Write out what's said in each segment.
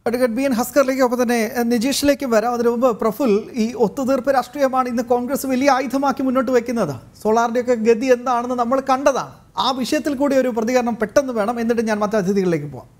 Advocate B N ഹസ്കറിലേക്ക് ഒപ്പം തന്നെ എഹ്, നിജീഷിലേക്കും വരാം അതിനു മുമ്പ് പ്രഫുൽ ഈ ഒത്തുതീർപ്പ് രാഷ്ട്രീയമാണ് ഇന്ന് കോൺഗ്രസ് വലിയ ആയുധമാക്കി മുന്നോട്ട് വെക്കുന്നത് സോളാറിൻ്റെയൊക്കെ ഗതി എന്താണെന്ന് നമ്മൾ കണ്ടതാണ് ആ വിഷയത്തിൽ കൂടി ഒരു പ്രതികരണം പെട്ടെന്ന് വേണം എന്നിട്ട് ഞാൻ മറ്റു അതിഥികളിലേക്ക് പോവാം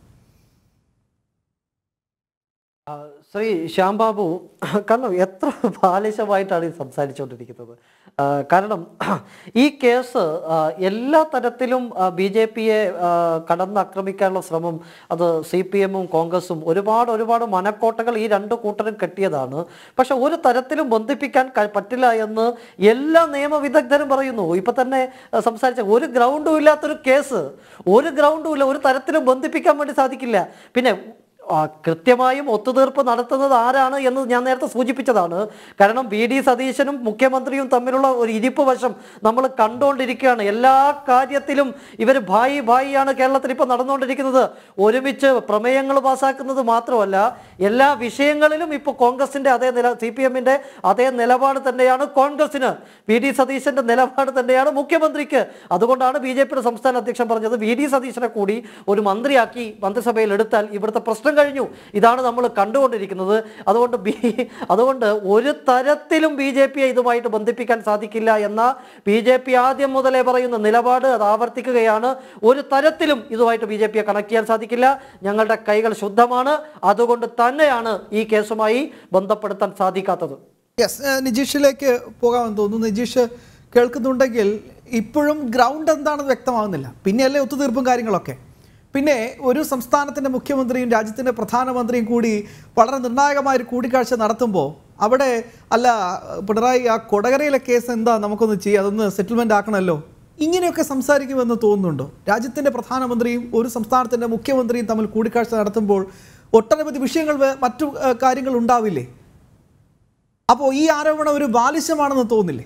ശ്രീ ശ്യാംബാബു കാരണം എത്ര ബാലിശമായിട്ടാണ് ഈ സംസാരിച്ചുകൊണ്ടിരിക്കുന്നത് ആ, കാരണം ഈ കേസ് ആ, എല്ലാ തരത്തിലും ബി ജെ പിയെ കടന്നാക്രമിക്കാനുള്ള ശ്രമം അത് സി പി എമ്മും കോൺഗ്രസും ഒരുപാട് ഒരുപാട് മനക്കോട്ടകൾ ഈ രണ്ട് കൂട്ടരും കെട്ടിയതാണ് പക്ഷെ ഒരു തരത്തിലും ബന്ധിപ്പിക്കാൻ ക- പറ്റില്ല എന്ന് എല്ലാ നിയമവിദഗ്ധരും പറയുന്നു ഇപ്പൊ തന്നെ ആ, സംസാരിച്ച ഒരു ഗ്രൗണ്ടും ഇല്ലാത്തൊരു കേസ് ഒരു ഗ്രൗണ്ടും ഇല്ല ഒരു തരത്തിലും ബന്ധിപ്പിക്കാൻ വേണ്ടി സാധിക്കില്ല പിന്നെ ആ, കൃത്യമായും ഒത്തുതീർപ്പ് നടത്തുന്നത് ആരാണ് എന്ന് ഞാൻ നേരത്തെ സൂചിപ്പിച്ചതാണ് കാരണം വി ഡി സതീശനും മുഖ്യമന്ത്രിയും തമ്മിലുള്ള ഒരു ഇരിപ്പ് വശം നമ്മൾ കണ്ടുകൊണ്ടിരിക്കുകയാണ് എല്ലാ കാര്യത്തിലും ഇവർ ഭായി ഭായിയാണ് കേരളത്തിൽ ഇപ്പോൾ നടന്നുകൊണ്ടിരിക്കുന്നത് ഒരുമിച്ച് പ്രമേയങ്ങൾ പാസ്സാക്കുന്നത് മാത്രമല്ല എല്ലാ വിഷയങ്ങളിലും ഇപ്പോൾ കോൺഗ്രസിന്റെ അതേ നില സി പി എമ്മിന്റെ അതേ നിലപാട് തന്നെയാണ് കോൺഗ്രസിന് വി ഡി സതീശന്റെ നിലപാട് തന്നെയാണ് മുഖ്യമന്ത്രിക്ക് അതുകൊണ്ടാണ് ബി ജെ പിയുടെ സംസ്ഥാന അധ്യക്ഷൻ പറഞ്ഞത് വി ഡി സതീശനെ കൂടി ഒരു മന്ത്രിയാക്കി മന്ത്രിസഭയിൽ എടുത്താൽ ഇവിടുത്തെ പ്രശ്നം കഴിഞ്ഞു ഇതാണ് നമ്മൾ കണ്ടുകൊണ്ടിരിക്കുന്നത് അതുകൊണ്ട് ബി അതുകൊണ്ട് ഒരു തരത്തിലും ബി ജെ പിയെ ഇതുമായിട്ട് ബന്ധിപ്പിക്കാൻ സാധിക്കില്ല എന്ന ബി ജെ പി ആദ്യം മുതലേ പറയുന്ന നിലപാട് അത് ആവർത്തിക്കുകയാണ് ഒരു തരത്തിലും ഇതുമായിട്ട് ബി ജെ പിയെ കണക്ട് ചെയ്യാൻ സാധിക്കില്ല ഞങ്ങളുടെ കൈകൾ ശുദ്ധമാണ് അതുകൊണ്ട് തന്നെയാണ് ഈ കേസുമായി ബന്ധപ്പെടുത്താൻ സാധിക്കാത്തത് യെസ് നിജീഷിലേക്ക് പോകാമെന്ന് തോന്നുന്നു നിജീഷ് കേൾക്കുന്നുണ്ടെങ്കിൽ ഇപ്പോഴും ഗ്രൗണ്ട് എന്താണെന്ന് വ്യക്തമാകുന്നില്ല പിന്നെയല്ലേ ഒത്തുതീർപ്പും കാര്യങ്ങളൊക്കെ പിന്നെ ഒരു സംസ്ഥാനത്തിൻ്റെ മുഖ്യമന്ത്രിയും രാജ്യത്തിൻ്റെ പ്രധാനമന്ത്രിയും കൂടി വളരെ നിർണായകമായ ഒരു കൂടിക്കാഴ്ച നടത്തുമ്പോൾ അവിടെ അല്ല പിണറായി ആ കൊടകരയിലെ കേസ് എന്താ നമുക്കൊന്ന് ചെയ്യാം അതൊന്ന് സെറ്റിൽമെൻ്റ് ആക്കണമല്ലോ ഇങ്ങനെയൊക്കെ സംസാരിക്കുമെന്ന് തോന്നുന്നുണ്ടോ രാജ്യത്തിൻ്റെ പ്രധാനമന്ത്രിയും ഒരു സംസ്ഥാനത്തിൻ്റെ മുഖ്യമന്ത്രിയും തമ്മിൽ കൂടിക്കാഴ്ച നടത്തുമ്പോൾ ഒട്ടനവധി വിഷയങ്ങൾ വേ- മറ്റു ഏഹ്, കാര്യങ്ങൾ ഉണ്ടാവില്ലേ അപ്പോൾ ഈ ആരോപണം ഒരു ബാലിശമാണെന്ന് തോന്നില്ലേ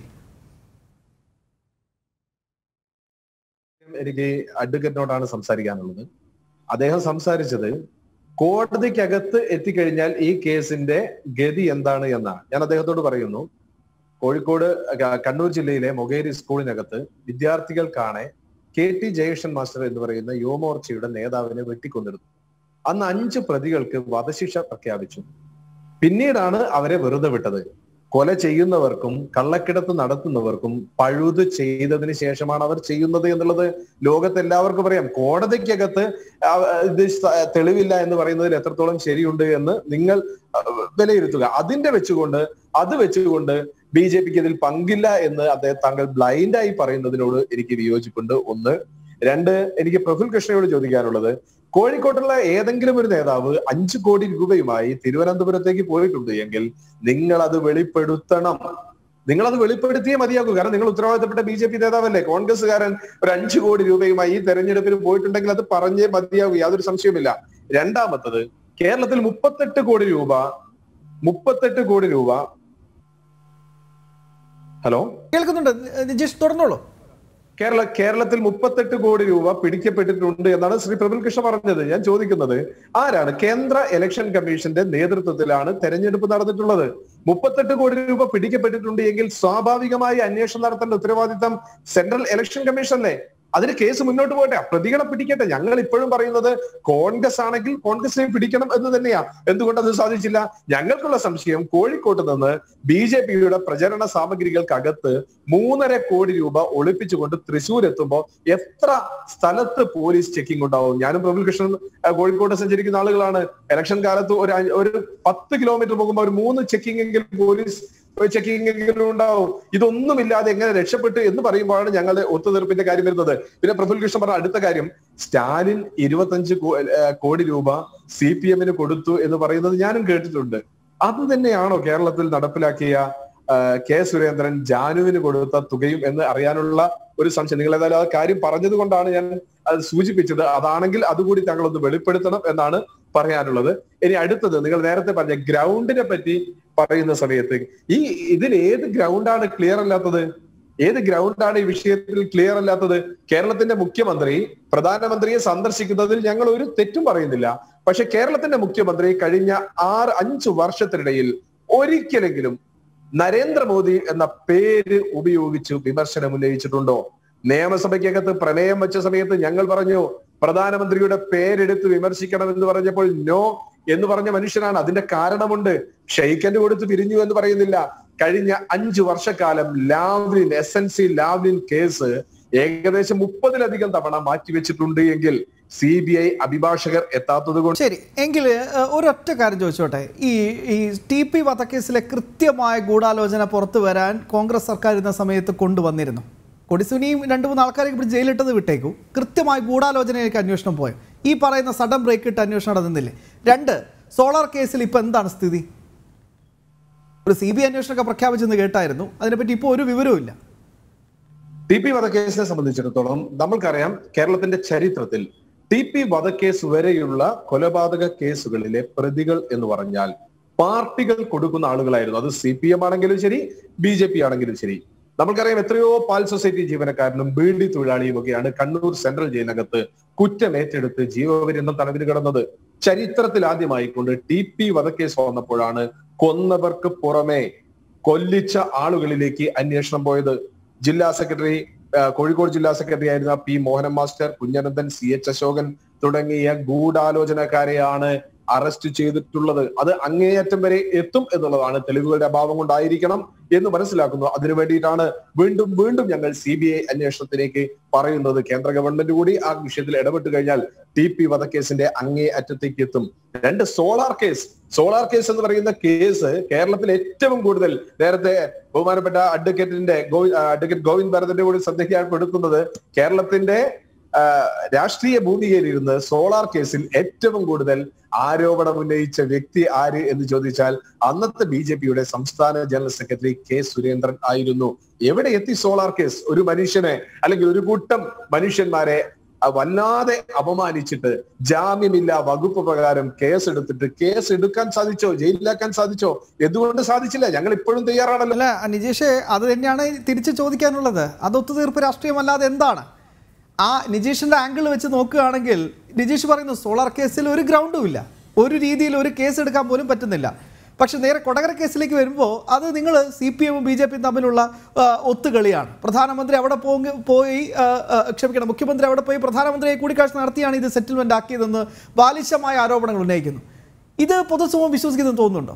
എനിക്ക് അഡ്വക്കേറ്റിനോടാണ് സംസാരിക്കാനുള്ളത് അദ്ദേഹം സംസാരിച്ചത് കോടതിക്കകത്ത് എത്തിക്കഴിഞ്ഞാൽ ഈ കേസിന്റെ ഗതി എന്താണ് എന്നാണ് ഞാൻ അദ്ദേഹത്തോട് പറയുന്നു കോഴിക്കോട് ക- കണ്ണൂർ ജില്ലയിലെ മൊകേരി സ്കൂളിനകത്ത് വിദ്യാർത്ഥികൾക്കാണ് കെ ടി ജയകൃഷ്ണൻ മാസ്റ്റർ എന്ന് പറയുന്ന യുവമോർച്ചയുടെ നേതാവിനെ വെട്ടിക്കൊന്നിരുന്നു അന്ന് അഞ്ച് പ്രതികൾക്ക് വധശിക്ഷ പ്രഖ്യാപിച്ചു പിന്നീടാണ് അവരെ വെറുതെ വിട്ടത് കൊല ചെയ്യുന്നവർക്കും കള്ളക്കിടത്ത് നടത്തുന്നവർക്കും പഴുത് ചെയ്തതിന് ശേഷമാണ് അവർ ചെയ്യുന്നത് എന്നുള്ളത് ലോകത്ത് എല്ലാവർക്കും അറിയാം കോടതിക്കകത്ത് ആ, ഇത് സ- തെളിവില്ല എന്ന് പറയുന്നതിൽ എത്രത്തോളം ശരിയുണ്ട് എന്ന് നിങ്ങൾ ആ, വിലയിരുത്തുക അതിന്റെ വെച്ചുകൊണ്ട് അത് വെച്ചുകൊണ്ട് ബി ജെ പിക്ക് ഇതിൽ പങ്കില്ല എന്ന് അദ്ദേഹം താങ്കൾ ബ്ലൈൻഡായി പറയുന്നതിനോട് എനിക്ക് വിയോജിപ്പുണ്ട് ഒന്ന് രണ്ട് എനിക്ക് പ്രഫുൽ കൃഷ്ണയോട് ചോദിക്കാനുള്ളത് കോഴിക്കോട്ടുള്ള ഏതെങ്കിലും ഒരു നേതാവ് അഞ്ചു കോടി രൂപയുമായി തിരുവനന്തപുരത്തേക്ക് പോയിട്ടുണ്ട് എങ്കിൽ നിങ്ങൾ അത് വെളിപ്പെടുത്തണം നിങ്ങൾ അത് വെളിപ്പെടുത്തിയേ മതിയാകൂ കാരണം നിങ്ങൾ ഉത്തരവാദിത്തപ്പെട്ട ബി ജെ പി നേതാവല്ലേ കോൺഗ്രസ്സുകാരൻ ഒരു അഞ്ചു കോടി രൂപയുമായി ഈ തെരഞ്ഞെടുപ്പിന് പോയിട്ടുണ്ടെങ്കിൽ അത് പറഞ്ഞേ മതിയാകൂ യാതൊരു സംശയവുമില്ല രണ്ടാമത്തത് കേരളത്തിൽ മുപ്പത്തെട്ട് കോടി രൂപ മുപ്പത്തെട്ട് കോടി രൂപ ഹലോ കേൾക്കുന്നുണ്ട് നി- നിജീഷ് തുടർന്നോളൂ കേരള കേരളത്തിൽ മുപ്പത്തെട്ട് കോടി രൂപ പിടിക്കപ്പെട്ടിട്ടുണ്ട് എന്നാണ് ശ്രീ പ്രബൽ കൃഷ്ണ പറഞ്ഞത് ഞാൻ ചോദിക്കുന്നത് ആരാണ് കേന്ദ്ര ഇലക്ഷൻ കമ്മീഷന്റെ നേതൃത്വത്തിലാണ് തെരഞ്ഞെടുപ്പ് നടന്നിട്ടുള്ളത് മുപ്പത്തെട്ട് കോടി രൂപ പിടിക്കപ്പെട്ടിട്ടുണ്ട് എങ്കിൽ സ്വാഭാവികമായി അന്വേഷണം നടത്തേണ്ട ഉത്തരവാദിത്തം സെൻട്രൽ ഇലക്ഷൻ കമ്മീഷനല്ലേ അതിന് കേസ് മുന്നോട്ട് പോകട്ടെ പ്രതികളെ പിടിക്കട്ടെ ഞങ്ങൾ ഇപ്പോഴും പറയുന്നത് കോൺഗ്രസ് ആണെങ്കിൽ കോൺഗ്രസിനെ പിടിക്കണം എന്ന് തന്നെയാ എന്തുകൊണ്ട് അത് സാധിച്ചില്ല ഞങ്ങൾക്കുള്ള സംശയം കോഴിക്കോട്ട് നിന്ന് ബി ജെ പിയുടെ പ്രചരണ സാമഗ്രികൾക്കകത്ത് മൂന്നര കോടി രൂപ ഒളിപ്പിച്ചുകൊണ്ട് തൃശൂർ എത്തുമ്പോൾ എത്ര സ്ഥലത്ത് പോലീസ് ചെക്കിംഗ് ഉണ്ടാവും ഞാനും പ്രഫുൽ കൃഷ്ണൻ ആ, കോഴിക്കോട് സഞ്ചരിക്കുന്ന ആളുകളാണ് ഇലക്ഷൻ കാലത്ത് ഒരു അഞ്ച്- ഒരു പത്ത് കിലോമീറ്റർ പോകുമ്പോൾ ഒരു മൂന്ന് ചെക്കിംഗ് എങ്കിലും പോലീസ് ചെക്കിംഗ് എങ്കിലും ഉണ്ടാവും ഇതൊന്നുമില്ലാതെ എങ്ങനെ രക്ഷപ്പെട്ടു എന്ന് പറയുമ്പോഴാണ് ഞങ്ങളുടെ ഒത്തുതീർപ്പിന്റെ കാര്യം വരുന്നത് പിന്നെ പ്രഫുൽ കൃഷ്ണൻ പറഞ്ഞ അടുത്ത കാര്യം സ്റ്റാലിൻ ഇരുപത്തഞ്ച് കോ- ഏ, കോടി രൂപ സി പി എമ്മിന് കൊടുത്തു എന്ന് പറയുന്നത് ഞാനും കേട്ടിട്ടുണ്ട് അത് തന്നെയാണോ കേരളത്തിൽ നടപ്പിലാക്കിയ ആ, കെ സുരേന്ദ്രൻ ജാനുവിന് കൊടുത്ത തുകയും എന്ന് അറിയാനുള്ള ഒരു സംശയം നിങ്ങൾ ഏതായാലും ആ കാര്യം പറഞ്ഞത് കൊണ്ടാണ് ഞാൻ അത് സൂചിപ്പിച്ചത് അതാണെങ്കിൽ അതുകൂടി താങ്കൾ ഒന്ന് വെളിപ്പെടുത്തണം എന്നാണ് പറയാനുള്ളത് ഇനി അടുത്തത് നിങ്ങൾ നേരത്തെ പറഞ്ഞ ഗ്രൗണ്ടിനെ പറ്റി പറയുന്ന സമയത്ത് ഈ ഇതിൽ ഏത് ഗ്രൗണ്ടാണ് ക്ലിയർ അല്ലാത്തത് ഏത് ഗ്രൗണ്ടാണ് ഈ വിഷയത്തിൽ ക്ലിയർ അല്ലാത്തത് കേരളത്തിന്റെ മുഖ്യമന്ത്രി പ്രധാനമന്ത്രിയെ സന്ദർശിക്കുന്നതിൽ ഞങ്ങൾ ഒരു തെറ്റും പറയുന്നില്ല പക്ഷെ കേരളത്തിന്റെ മുഖ്യമന്ത്രി കഴിഞ്ഞ ആറ് അഞ്ചു വർഷത്തിനിടയിൽ ഒരിക്കലെങ്കിലും നരേന്ദ്രമോദി എന്ന പേര് ഉപയോഗിച്ച് വിമർശനം ഉന്നയിച്ചിട്ടുണ്ടോ നിയമസഭയ്ക്കകത്ത് പ്രമേയം വെച്ച സമയത്ത് ഞങ്ങൾ പറഞ്ഞു പ്രധാനമന്ത്രിയുടെ പേരെടുത്ത് വിമർശിക്കണം എന്ന് പറഞ്ഞപ്പോൾ നോ എന്ന് പറഞ്ഞ മനുഷ്യനാണ് അതിന്റെ കാരണമുണ്ട് ഷെയ്ക്കൻഡ് കൊടുത്ത് പിരിഞ്ഞു എന്ന് പറയുന്നില്ല കഴിഞ്ഞ അഞ്ചു വർഷക്കാലം Lavalin S N C Lavalin case ഏകദേശം മുപ്പതിലധികം തവണ മാറ്റിവെച്ചിട്ടുണ്ട് എങ്കിൽ സി ബി ഐ അഭിഭാഷകർ എത്താത്തത് കൊണ്ട് ശരി എങ്കിൽ ഒരൊറ്റ കാര്യം ചോദിച്ചോട്ടെ ഈ ഈ ടി പി വധക്കേസിലെ കൃത്യമായ ഗൂഢാലോചന പുറത്തു വരാൻ കോൺഗ്രസ് സർക്കാർ ഇരുന്ന സമയത്ത് കൊണ്ടുവന്നിരുന്നു കൊടിസുനിയും രണ്ട് മൂന്ന് ആൾക്കാരെ ഇവിടെ ജയിലിട്ടത് വിട്ടേക്കു കൃത്യമായ ഗൂഢാലോചനയിലേക്ക് അന്വേഷണം പോയോ ഈ പറയുന്ന സഡൻ ബ്രേക്ക് ഇട്ട് അന്വേഷണം നടന്നില്ലേ രണ്ട് സോളാർ കേസിൽ ഇപ്പം എന്താണ് സ്ഥിതി ഒരു സി ബി ഐ അന്വേഷണമൊക്കെ പ്രഖ്യാപിച്ചെന്ന് കേട്ടായിരുന്നു അതിനെപ്പറ്റി ഇപ്പോൾ ഒരു വിവരവും ഇല്ല ടി പി വധക്കേസിനെ സംബന്ധിച്ചിടത്തോളം നമ്മൾക്കറിയാം കേരളത്തിന്റെ ചരിത്രത്തിൽ ടി പി വധക്കേസ് വരെയുള്ള കൊലപാതക കേസുകളിലെ പ്രതികൾ എന്ന് പറഞ്ഞാൽ പാർട്ടികൾ കൊടുക്കുന്ന ആളുകളായിരുന്നു അത് സി പി എം ആണെങ്കിലും ശരി ബി ജെ പി ആണെങ്കിലും ശരി നമ്മൾക്കറിയാം എത്രയോ പാൽ സൊസൈറ്റി ജീവനക്കാരനും ബീഡി തൊഴിലാളിയും ഒക്കെയാണ് കണ്ണൂർ സെൻട്രൽ ജയിലിനകത്ത് കുറ്റം ഏറ്റെടുത്ത് ജീവപര്യന്തം തടവിന് കിടന്നത് ചരിത്രത്തിൽ ആദ്യമായിക്കൊണ്ട് ടി പി വധക്കേസ് വന്നപ്പോഴാണ് കൊന്നവർക്ക് പുറമെ കൊല്ലിച്ച ആളുകളിലേക്ക് അന്വേഷണം പോയത് ജില്ലാ സെക്രട്ടറി ആ, കോഴിക്കോട് ജില്ലാ സെക്രട്ടറി ആയിരുന്ന P Mohanan master Kunhanandan C H Ashokan തുടങ്ങിയ ഗൂഢാലോചനക്കാരെയാണ് അറസ്റ്റ് ചെയ്തിട്ടുള്ളത് അത് അങ്ങേയറ്റം വരെ എത്തും എന്നുള്ളതാണ് തെളിവുകളുടെ അഭാവം കൊണ്ടായിരിക്കണം എന്ന് മനസ്സിലാക്കുന്നു അതിനു വേണ്ടിയിട്ടാണ് വീണ്ടും വീണ്ടും ഞങ്ങൾ സി ബി ഐ അന്വേഷണത്തിലേക്ക് പറയുന്നത് കേന്ദ്ര ഗവൺമെന്റ് കൂടി ആ വിഷയത്തിൽ ഇടപെട്ട് കഴിഞ്ഞാൽ ടി പി വധക്കേസിന്റെ അങ്ങേ അറ്റത്തേക്ക് എത്തും രണ്ട് സോളാർ കേസ് സോളാർ കേസ് എന്ന് പറയുന്ന കേസ് കേരളത്തിൽ ഏറ്റവും കൂടുതൽ നേരത്തെ ബഹുമാനപ്പെട്ട അഡ്വക്കേറ്റിന്റെ ഗോവി- ആ, അഡ്വക്കേറ്റ് ഗോവിന്ദ് ഭരതന്റെ കൂടി ശ്രദ്ധയ്ക്കപ്പെടുത്തുന്നത് കേരളത്തിന്റെ ആ, രാഷ്ട്രീയ ഭൂമികയിൽ ഇരുന്ന് സോളാർ കേസിൽ ഏറ്റവും കൂടുതൽ ആരോപണം ഉന്നയിച്ച വ്യക്തി ആര് എന്ന് ചോദിച്ചാൽ അന്നത്തെ ബി ജെ പിയുടെ സംസ്ഥാന ജനറൽ സെക്രട്ടറി കെ സുരേന്ദ്രൻ ആയിരുന്നു എവിടെ എത്തി സോളാർ കേസ് ഒരു മനുഷ്യനെ അല്ലെങ്കിൽ ഒരു കൂട്ടം മനുഷ്യന്മാരെ ആ, വല്ലാതെ അപമാനിച്ചിട്ട് ജാമ്യമില്ല വകുപ്പ് പ്രകാരം കേസ് എടുത്തിട്ട് കേസ് എടുക്കാൻ സാധിച്ചോ ജയിലിലാക്കാൻ സാധിച്ചോ എന്തുകൊണ്ട് സാധിച്ചില്ല ഞങ്ങൾ ഇപ്പോഴും തയ്യാറാണല്ലോ അല്ല നിജേഷ് അത് തന്നെയാണ് തിരിച്ച് ചോദിക്കാനുള്ളത് അത് ഒത്തുതീർപ്പ് രാഷ്ട്രീയമല്ലാതെ എന്താണ് ആ നിജീഷിന്റെ ആംഗിൾ വെച്ച് നോക്കുകയാണെങ്കിൽ നിജീഷ് പറയുന്നു സോളാർ കേസിൽ ഒരു ഗ്രൗണ്ടും ഇല്ല ഒരു രീതിയിൽ ഒരു കേസ് എടുക്കാൻ പോലും പറ്റുന്നില്ല പക്ഷെ നേരെ കൊടകര കേസിലേക്ക് വരുമ്പോൾ അത് നിങ്ങൾ സി പി എമ്മും ബി ജെ പിയും തമ്മിലുള്ള ആ, ഒത്തുകളിയാണ് പ്രധാനമന്ത്രി അവിടെ പോയി പോയി ആ, ആ, ക്ഷമിക്കണം മുഖ്യമന്ത്രി അവിടെ പോയി പ്രധാനമന്ത്രിയെ കൂടിക്കാഴ്ച നടത്തിയാണ് ഇത് സെറ്റിൽമെന്റ് ആക്കിയതെന്ന് ബാലിശമായ ആരോപണങ്ങൾ ഉന്നയിക്കുന്നു ഇത് പൊതുസമൂഹം വിശ്വസിക്കുന്നത് തോന്നുന്നുണ്ടോ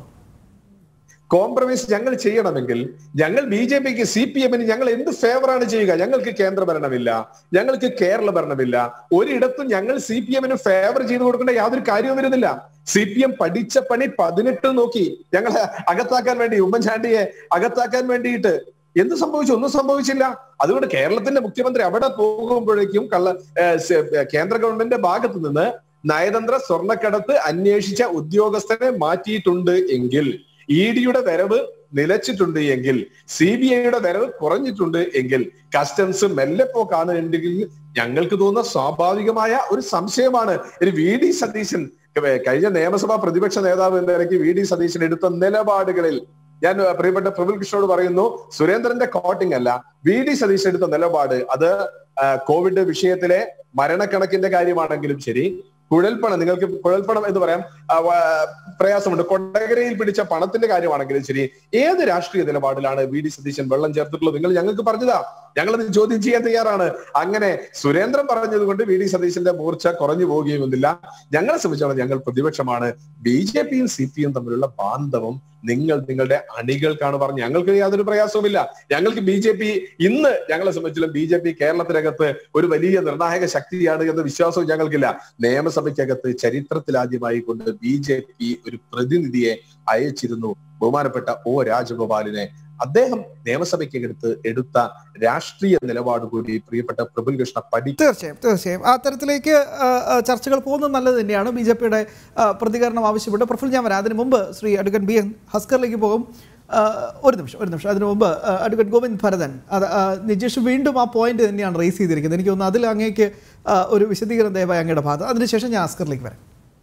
കോംപ്രമൈസ് ഞങ്ങൾ ചെയ്യണമെങ്കിൽ ഞങ്ങൾ ബി ജെ പിക്ക് സി പി എമ്മിന് ഞങ്ങൾ എന്ത് ഫേവറാണ് ചെയ്യുക ഞങ്ങൾക്ക് കേന്ദ്ര ഭരണമില്ല ഞങ്ങൾക്ക് കേരള ഭരണമില്ല ഒരിടത്തും ഞങ്ങൾ സി പി എമ്മിന് ഫേവർ ചെയ്തു കൊടുക്കേണ്ട യാതൊരു കാര്യവും വരുന്നില്ല സി പി എം പഠിച്ച പണി പതിനെട്ട് നോക്കി ഞങ്ങളെ അകത്താക്കാൻ വേണ്ടി ഉമ്മൻചാണ്ടിയെ അകത്താക്കാൻ വേണ്ടിയിട്ട് എന്ത് സംഭവിച്ചു ഒന്നും സംഭവിച്ചില്ല അതുകൊണ്ട് കേരളത്തിന്റെ മുഖ്യമന്ത്രി അവിടെ പോകുമ്പോഴേക്കും കള്ള ഏഹ് സ- കേന്ദ്ര ഗവൺമെന്റിന്റെ ഭാഗത്ത് നിന്ന് നയതന്ത്ര സ്വർണ്ണക്കടത്ത് അന്വേഷിച്ച ഉദ്യോഗസ്ഥനെ മാറ്റിയിട്ടുണ്ട് എങ്കിൽ ഇ ഡിയുടെ വരവ് നിലച്ചിട്ടുണ്ട് എങ്കിൽ സി ബി ഐയുടെ വരവ് കുറഞ്ഞിട്ടുണ്ട് എങ്കിൽ കസ്റ്റംസ് മെല്ലെ പോക്കാണ് ഉണ്ടെങ്കിൽ ഞങ്ങൾക്ക് തോന്നുന്ന സ്വാഭാവികമായ ഒരു സംശയമാണ് ഒരു വി ഡി സതീശൻ ഏർ കഴിഞ്ഞ നിയമസഭാ പ്രതിപക്ഷ നേതാവ് എന്ന നിലയ്ക്ക് വി ഡി സതീശൻ എടുത്ത നിലപാടുകളിൽ ഞാൻ ഏർ പ്രിയപ്പെട്ട പ്രബുൽ കൃഷ്ണനോട് പറയുന്നു സുരേന്ദ്രന്റെ കോട്ടിംഗ് അല്ല വി ഡി സതീശൻ എടുത്ത നിലപാട് അത് ആ, കോവിഡ് വിഷയത്തിലെ മരണക്കണക്കിന്റെ കാര്യമാണെങ്കിലും ശരി കുഴൽപ്പണം നിങ്ങൾക്ക് കുഴൽപ്പണം എന്ന് പറയാം ആ, വ- പ്രയാസമുണ്ട് കൊടകരയിൽ പിടിച്ച പണത്തിന്റെ കാര്യമാണെങ്കിലും ശരി ഏത് രാഷ്ട്രീയ നിലപാടിലാണ് വി ഡി സതീശൻ വെള്ളം ചേർത്തിട്ടുള്ളത് നിങ്ങൾ ഞങ്ങൾക്ക് പറഞ്ഞതാ ഞങ്ങളത് ചോദ്യം ചെയ്യാൻ തയ്യാറാണ് അങ്ങനെ സുരേന്ദ്രൻ പറഞ്ഞത് കൊണ്ട് വി ഡി സതീശന്റെ മൂർച്ച കുറഞ്ഞു പോവുകയുമൊന്നുമില്ല ഞങ്ങളെ സംബന്ധിച്ചോളം ഞങ്ങൾ പ്രതിപക്ഷമാണ് ബി ജെ പിയും സി പി എം തമ്മിലുള്ള ബാന്ധവം നിങ്ങൾ നിങ്ങളുടെ അണികൾക്കാണ് പറഞ്ഞത് ഞങ്ങൾക്ക് യാതൊരു പ്രയാസവുമില്ല ഞങ്ങൾക്ക് ബി ജെ പി ഇന്ന് ഞങ്ങളെ സംബന്ധിച്ചിടത്തോളം ബി ജെ പി കേരളത്തിനകത്ത് ഒരു വലിയ നിർണായക ശക്തിയാണ് എന്ന വിശ്വാസവും ഞങ്ങൾക്കില്ല നിയമസഭയ്ക്കകത്ത് ചരിത്രത്തിലാദ്യമായി കൊണ്ട് ബി ജെ പി ഒരു പ്രതിനിധിയെ അയച്ചിരുന്നു ബഹുമാനപ്പെട്ട ഒ രാജഗോപാലിനെ അദ്ദേഹം നിയമസഭയ്ക്കകത്ത് എടുത്ത രാഷ്ട്രീയ നിലപാട് കൂടി പ്രിയപ്പെട്ട പ്രബുൽ കൃഷ്ണ പഠി തീർച്ചയായും തീർച്ചയായും ആ തരത്തിലേക്ക് ആ, ആ, ചർച്ചകൾ പോകുന്നത് നല്ലത് തന്നെയാണ് ബി ജെ പിയുടെ പ്രതികരണം ആവശ്യപ്പെട്ട് പ്രഫുൽ ഞാൻ വരാം അതിന് മുമ്പ് ശ്രീ അഡ്വക്കേറ്റ് ബി എൻ ഹസ്കറിലേക്ക് പോകും ആ, ഒരു നിമിഷം ഒരു നിമിഷം അതിന് മുമ്പ് ആ, അഡ്വക്കേറ്റ് ഗോവിന്ദ് ഭരതൻ അത് ആ, നിജേഷ് വീണ്ടും ആ പോയിന്റ് തന്നെയാണ് റേസ് ചെയ്തിരിക്കുന്നത് എനിക്ക് തോന്നുന്നു അതിൽ അങ്ങേക്ക് ആ, ഒരു വിശദീകരണം ദയവായി അങ്ങയുടെ ഭാഗത്ത് അതിനുശേഷം ഞാൻ ഹസ്കറിലേക്ക് വരാം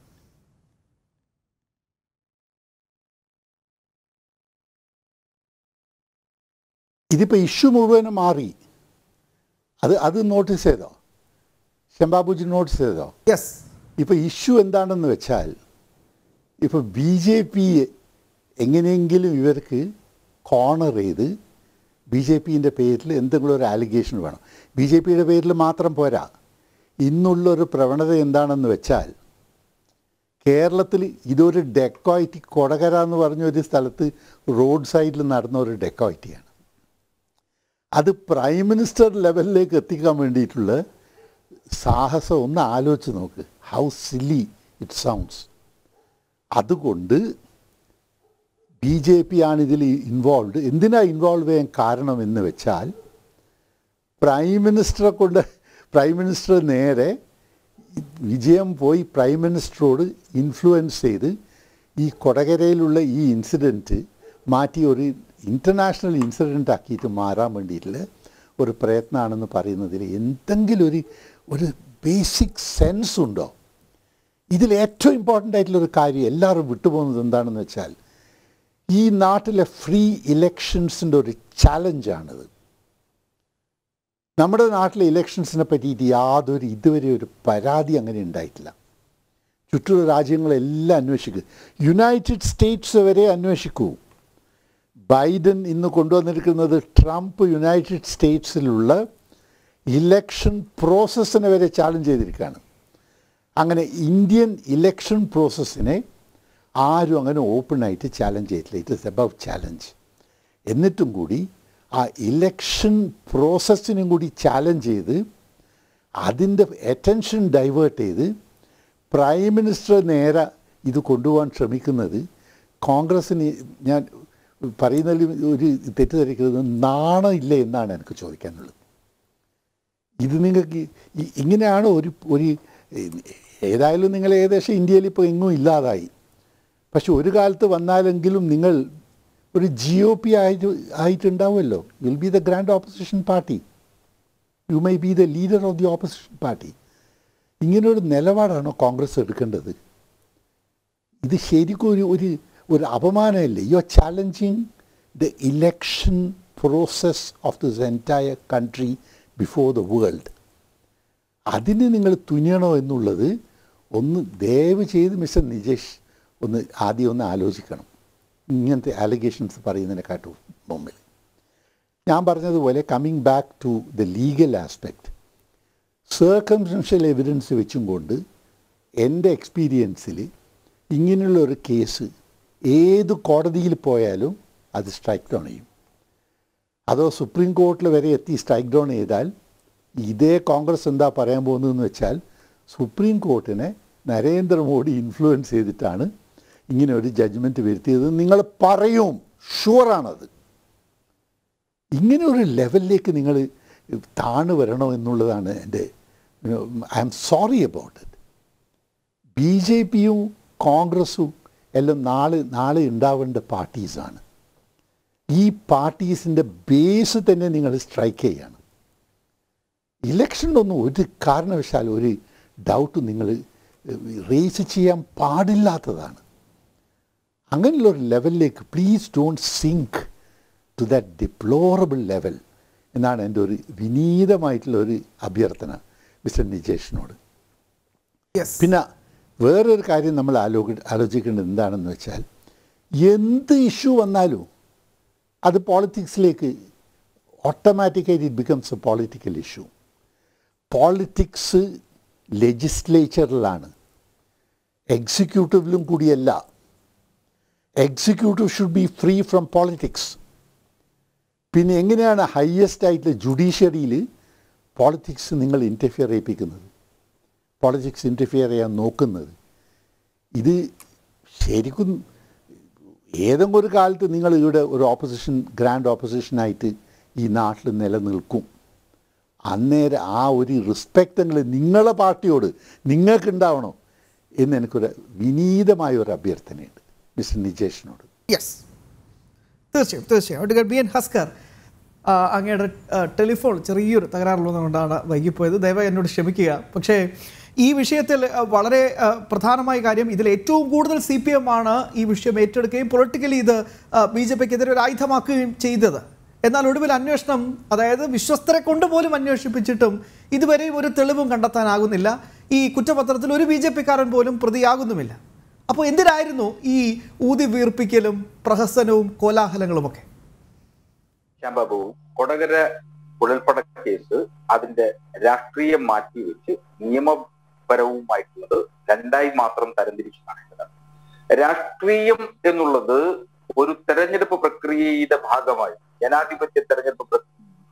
ഇതിപ്പോൾ ഇഷ്യൂ മുഴുവനും മാറി അത് അത് നോട്ടീസ് ചെയ്തോ ശംബാബുജി നോട്ടീസ് ചെയ്തോ യെസ് ഇപ്പോൾ ഇഷ്യൂ എന്താണെന്ന് വെച്ചാൽ ഇപ്പോൾ ബി ജെ പി എങ്ങനെയെങ്കിലും ഇവർക്ക് കോർണർ ചെയ്ത് ബി ജെ പിൻ്റെ പേരിൽ എന്തെങ്കിലും ഒരു ആലിഗേഷൻ വേണം ബി ജെ പിയുടെ പേരിൽ മാത്രം പോരാ ഇന്നുള്ളൊരു പ്രവണത എന്താണെന്ന് വെച്ചാൽ കേരളത്തിൽ ഇതൊരു ഡെക്കോയിറ്റി കൊടകര എന്ന് പറഞ്ഞ ഒരു സ്ഥലത്ത് റോഡ് സൈഡിൽ നടന്ന ഒരു ഡെക്കോയിറ്റിയാണ് അത് പ്രൈം മിനിസ്റ്റർ ലെവലിലേക്ക് എത്തിക്കാൻ വേണ്ടിയിട്ടുള്ള സാഹസം ഒന്ന് ആലോചിച്ച് നോക്ക് ഹൗ സില്ലി ഇറ്റ് സൗണ്ട്സ് അതുകൊണ്ട് ബി ജെ പി ആണ് ഇതിൽ ഇൻവോൾവ് എന്തിനാ ഇൻവോൾവ് ചെയ്യാൻ കാരണം എന്ന് വെച്ചാൽ പ്രൈം മിനിസ്റ്ററെ കൊണ്ട് പ്രൈം മിനിസ്റ്റർ നേരെ വിജയം പോയി പ്രൈം മിനിസ്റ്ററോട് ഇൻഫ്ലുവൻസ് ചെയ്ത് ഈ കൊടകരയിലുള്ള ഈ ഇൻസിഡൻറ്റ് മാറ്റി ഒരു ഇൻ്റർനാഷണൽ ഇൻസിഡൻ്റ് ആക്കിയിട്ട് മാറാൻ വേണ്ടിയിട്ടുള്ള ഒരു പ്രയത്നമാണെന്ന് പറയുന്നതിൽ എന്തെങ്കിലും ഒരു ഒരു ബേസിക് സെൻസ് ഉണ്ടോ ഇതിൽ ഏറ്റവും ഇമ്പോർട്ടൻ്റ് ആയിട്ടുള്ള ഒരു കാര്യം എല്ലാവരും വിട്ടുപോകുന്നത് എന്താണെന്ന് വെച്ചാൽ ഈ നാട്ടിലെ ഫ്രീ ഇലക്ഷൻസിൻ്റെ ഒരു ചലഞ്ചാണിത് നമ്മുടെ നാട്ടിലെ ഇലക്ഷൻസിനെ പറ്റിയിട്ട് യാതൊരു ഇതുവരെ ഒരു പരാതി അങ്ങനെ ഉണ്ടായിട്ടില്ല ചുറ്റുള്ള രാജ്യങ്ങളെല്ലാം അന്വേഷിക്കുക യുണൈറ്റഡ് സ്റ്റേറ്റ്സ് വരെ അന്വേഷിക്കൂ ബൈഡൻ ഇന്ന് കൊണ്ടുവന്നിരിക്കുന്നത് ട്രംപ് യുണൈറ്റഡ് സ്റ്റേറ്റ്സിലുള്ള ഇലക്ഷൻ പ്രോസസ്സിനെ വരെ ചാലഞ്ച് ചെയ്തിരിക്കുകയാണ് അങ്ങനെ ഇന്ത്യൻ ഇലക്ഷൻ പ്രോസസ്സിനെ ആരും അങ്ങനെ ഓപ്പണായിട്ട് ചാലഞ്ച് ചെയ്തിട്ടില്ല ഇറ്റ് ഇസ് എബവ് ചാലഞ്ച് എന്നിട്ടും കൂടി ആ ഇലക്ഷൻ പ്രോസസ്സിനും കൂടി ചാലഞ്ച് ചെയ്ത് അതിൻ്റെ അറ്റൻഷൻ ഡൈവേർട്ട് ചെയ്ത് പ്രൈം മിനിസ്റ്റർ നേരെ ഇത് കൊണ്ടുപോകാൻ ശ്രമിക്കുന്നത് കോൺഗ്രസ്സിന് ഞാൻ പറയുന്നതിൽ ഒരു തെറ്റിദ്ധരിക്കുന്നത് നാണമില്ല എന്നാണ് എനിക്ക് ചോദിക്കാനുള്ളത് ഇത് നിങ്ങൾക്ക് ഈ- ഇങ്ങനെയാണ് ഒരു ഒരു ഏതായാലും നിങ്ങൾ ഏകദേശം ഇന്ത്യയിൽ ഇപ്പോൾ എങ്ങും ഇല്ലാതായി പക്ഷെ ഒരു കാലത്ത് വന്നാലെങ്കിലും നിങ്ങൾ ഒരു ജി ഒ പി ആയിട്ട് ആയിട്ടുണ്ടാവുമല്ലോ will be the grand opposition party you my be the leader of the opposition party ഇങ്ങനൊരു നിലപാടാണോ കോൺഗ്രസ് എടുക്കേണ്ടത് ഇത് ശരിക്കും ഒരു ഒരു ഒരു അപമാനമല്ലേ you are challenging the election process of this entire country before the world അതിന് നിങ്ങൾ തുനിയണോ എന്നുള്ളത് ഒന്ന് ദയവ് ചെയ്ത് മിസ്റ്റർ നിജേഷ് ഒന്ന് ആദ്യം ഒന്ന് ആലോചിക്കണം ഇങ്ങനത്തെ അലിഗേഷൻസ് പറയുന്നതിനെക്കാട്ടും മുമ്പിൽ ഞാൻ പറഞ്ഞതുപോലെ coming back to the legal aspect circumstantial evidence വെച്ചും കൊണ്ട് എൻ്റെ എക്സ്പീരിയൻസിൽ ഇങ്ങനെയുള്ള ഒരു കേസ് ഏത് കോടതിയിൽ പോയാലും അത് സ്ട്രൈക്ക് ഡൗൺ ചെയ്യും അതോ സുപ്രീം കോർട്ടിൽ വരെ എത്തി സ്ട്രൈക്ക് ഡൗൺ ചെയ്താൽ ഇതേ കോൺഗ്രസ് എന്താ പറയാൻ പോകുന്നതെന്ന് വെച്ചാൽ സുപ്രീം കോർട്ടിനെ നരേന്ദ്രമോദി ഇൻഫ്ലുവൻസ് ചെയ്തിട്ടാണ് ഇങ്ങനെ ഒരു ജഡ്ജ്മെൻറ്റ് വരുത്തിയത് നിങ്ങൾ പറയും ഷുവറാണത് ഇങ്ങനെ ഒരു ലെവലിലേക്ക് നിങ്ങൾ താണു വരണോ എന്നുള്ളതാണ് എൻ്റെ I am sorry about it B J പിയും കോൺഗ്രസും എല്ലാം നാളെ നാളെ ഉണ്ടാവേണ്ട പാർട്ടീസാണ് ഈ പാർട്ടീസിൻ്റെ ബേസ് തന്നെ നിങ്ങൾ സ്ട്രൈക്ക് ചെയ്യണം ഇലക്ഷനിലൊന്നും ഒരു കാരണവശാലും ഒരു ഡൗട്ട് നിങ്ങൾ റേസ് ചെയ്യാൻ പാടില്ലാത്തതാണ് അങ്ങനെയുള്ള ഒരു ലെവലിലേക്ക് please don't sink to that deplorable level എന്നാണ് എൻ്റെ ഒരു വിനീതമായിട്ടുള്ള ഒരു അഭ്യർത്ഥന മിസ്റ്റർ നിജേഷിനോട് യെസ് പിന്നെ വേറൊരു കാര്യം നമ്മൾ ആലോചി ആലോചിക്കേണ്ടത് എന്താണെന്ന് വെച്ചാൽ എന്ത് ഇഷ്യൂ വന്നാലും അത് പോളിറ്റിക്സിലേക്ക് ഓട്ടോമാറ്റിക്കായിട്ട് it becomes a political issue politics ലെജിസ്ലേച്ചറിലാണ് എക്സിക്യൂട്ടീവിലും കൂടിയല്ല executive should be free from politics പിന്നെ എങ്ങനെയാണ് ഹയസ്റ്റ് ആയിട്ടുള്ള ജുഡീഷ്യറിയിൽ പോളിറ്റിക്സ് നിങ്ങൾ ഇൻറ്റർഫിയർ ചെയ്യിപ്പിക്കുന്നത് പോളിറ്റിക്സ് ഇൻറ്റർഫിയർ ചെയ്യാൻ നോക്കുന്നത് ഇത് ശരിക്കും ഏതെങ്കിലും ഒരു കാലത്ത് നിങ്ങൾ ഇവിടെ ഒരു ഓപ്പോസിഷൻ ഗ്രാൻഡ് ഓപ്പോസിഷനായിട്ട് ഈ നാട്ടിൽ നിലനിൽക്കും അന്നേരം ആ ഒരു റെസ്പെക്റ്റ് നിങ്ങൾ നിങ്ങളെ പാർട്ടിയോട് നിങ്ങൾക്കുണ്ടാവണം എന്ന് എനിക്കൊരു വിനീതമായ ഒരു അഭ്യർത്ഥനയുണ്ട് മിസ്റ്റർ നിജേഷിനോട് യെസ് തീർച്ചയായും തീർച്ചയായും അഡ്വക്കേറ്റ് ബി എൻ ഹസ്കർ ആ, അങ്ങയുടെ ആ, ടെലിഫോൺ ചെറിയൊരു തകരാറുള്ളതുകൊണ്ടാണ് വൈകിപ്പോയത് ദയവായി എന്നോട് ക്ഷമിക്കുക പക്ഷേ ഈ വിഷയത്തിൽ ആ, വളരെ ആ, പ്രധാനമായ കാര്യം ഇതിൽ ഏറ്റവും കൂടുതൽ സി പി എം ആണ് ഈ വിഷയം ഏറ്റെടുക്കുകയും പൊളിറ്റിക്കലി ഇത് ബി ജെ പിക്കെതിരെ ഒരു ആയുധമാക്കുകയും ചെയ്തത് എന്നാൽ ഒടുവിൽ അന്വേഷണം അതായത് വിശ്വസ്തരെ കൊണ്ടുപോലും അന്വേഷിപ്പിച്ചിട്ടും ഇതുവരെയും ഒരു തെളിവും കണ്ടെത്താനാകുന്നില്ല ഈ കുറ്റപത്രത്തിൽ ഒരു ബി ജെ പിക്കാരൻ പോലും പ്രതിയാകുന്നുമില്ല അപ്പോൾ എന്തിനായിരുന്നു ഈ ഊതി വീർപ്പിക്കലും പ്രഹസനവും കോലാഹലങ്ങളുമൊക്കെ ശ്യാംബാബു കൊടകര കുഴൽപ്പട കേസ് അതിന്റെ രാഷ്ട്രീയം മാറ്റിവെച്ച് നിയമ പരവുമായിട്ടുള്ളത് രണ്ടായി മാത്രം തരംതിരിച്ചു കാണേണ്ടതാണ് രാഷ്ട്രീയം എന്നുള്ളത് ഒരു തെരഞ്ഞെടുപ്പ് പ്രക്രിയയുടെ ഭാഗമായി ജനാധിപത്യ തെരഞ്ഞെടുപ്പ് പ്രക്രിയ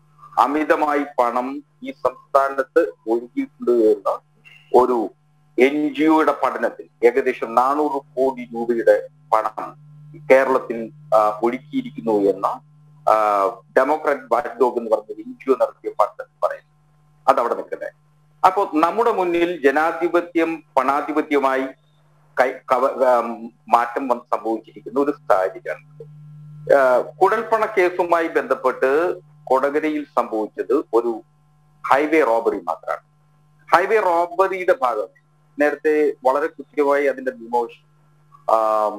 അമിതമായി പണം ഈ സംസ്ഥാനത്ത് ഒഴുകിയിട്ടുണ്ട് എന്ന ഒരു എൻ ജി ഒയുടെ പഠനത്തിൽ ഏകദേശം നാനൂറ് കോടി രൂപയുടെ പണം കേരളത്തിൽ ആ, ഒഴുക്കിയിരിക്കുന്നു എന്ന ആ, ഡെമോക്രാറ്റ് വാച്ച്ഡോഗ് എന്ന് പറഞ്ഞ എൻ ജി ഒ നടത്തിയ പഠനത്തിൽ പറയുന്നു അതവിടെ നിൽക്കട്ടെ അപ്പോ നമ്മുടെ മുന്നിൽ ജനാധിപത്യം പണാധിപത്യമായി കൈ കവ ആം, മാറ്റം വന്ന് സംഭവിച്ചിരിക്കുന്ന ഒരു സാഹചര്യമാണ് ആ, കുഴൽപ്പണ കേസുമായി ബന്ധപ്പെട്ട് കൊടകരയിൽ സംഭവിച്ചത് ഒരു ഹൈവേ റോബറി മാത്രമാണ് ഹൈവേ റോബറിയുടെ ഭാഗം നേരത്തെ വളരെ കൃത്യമായി അതിന്റെ നിയമോഷം ആം,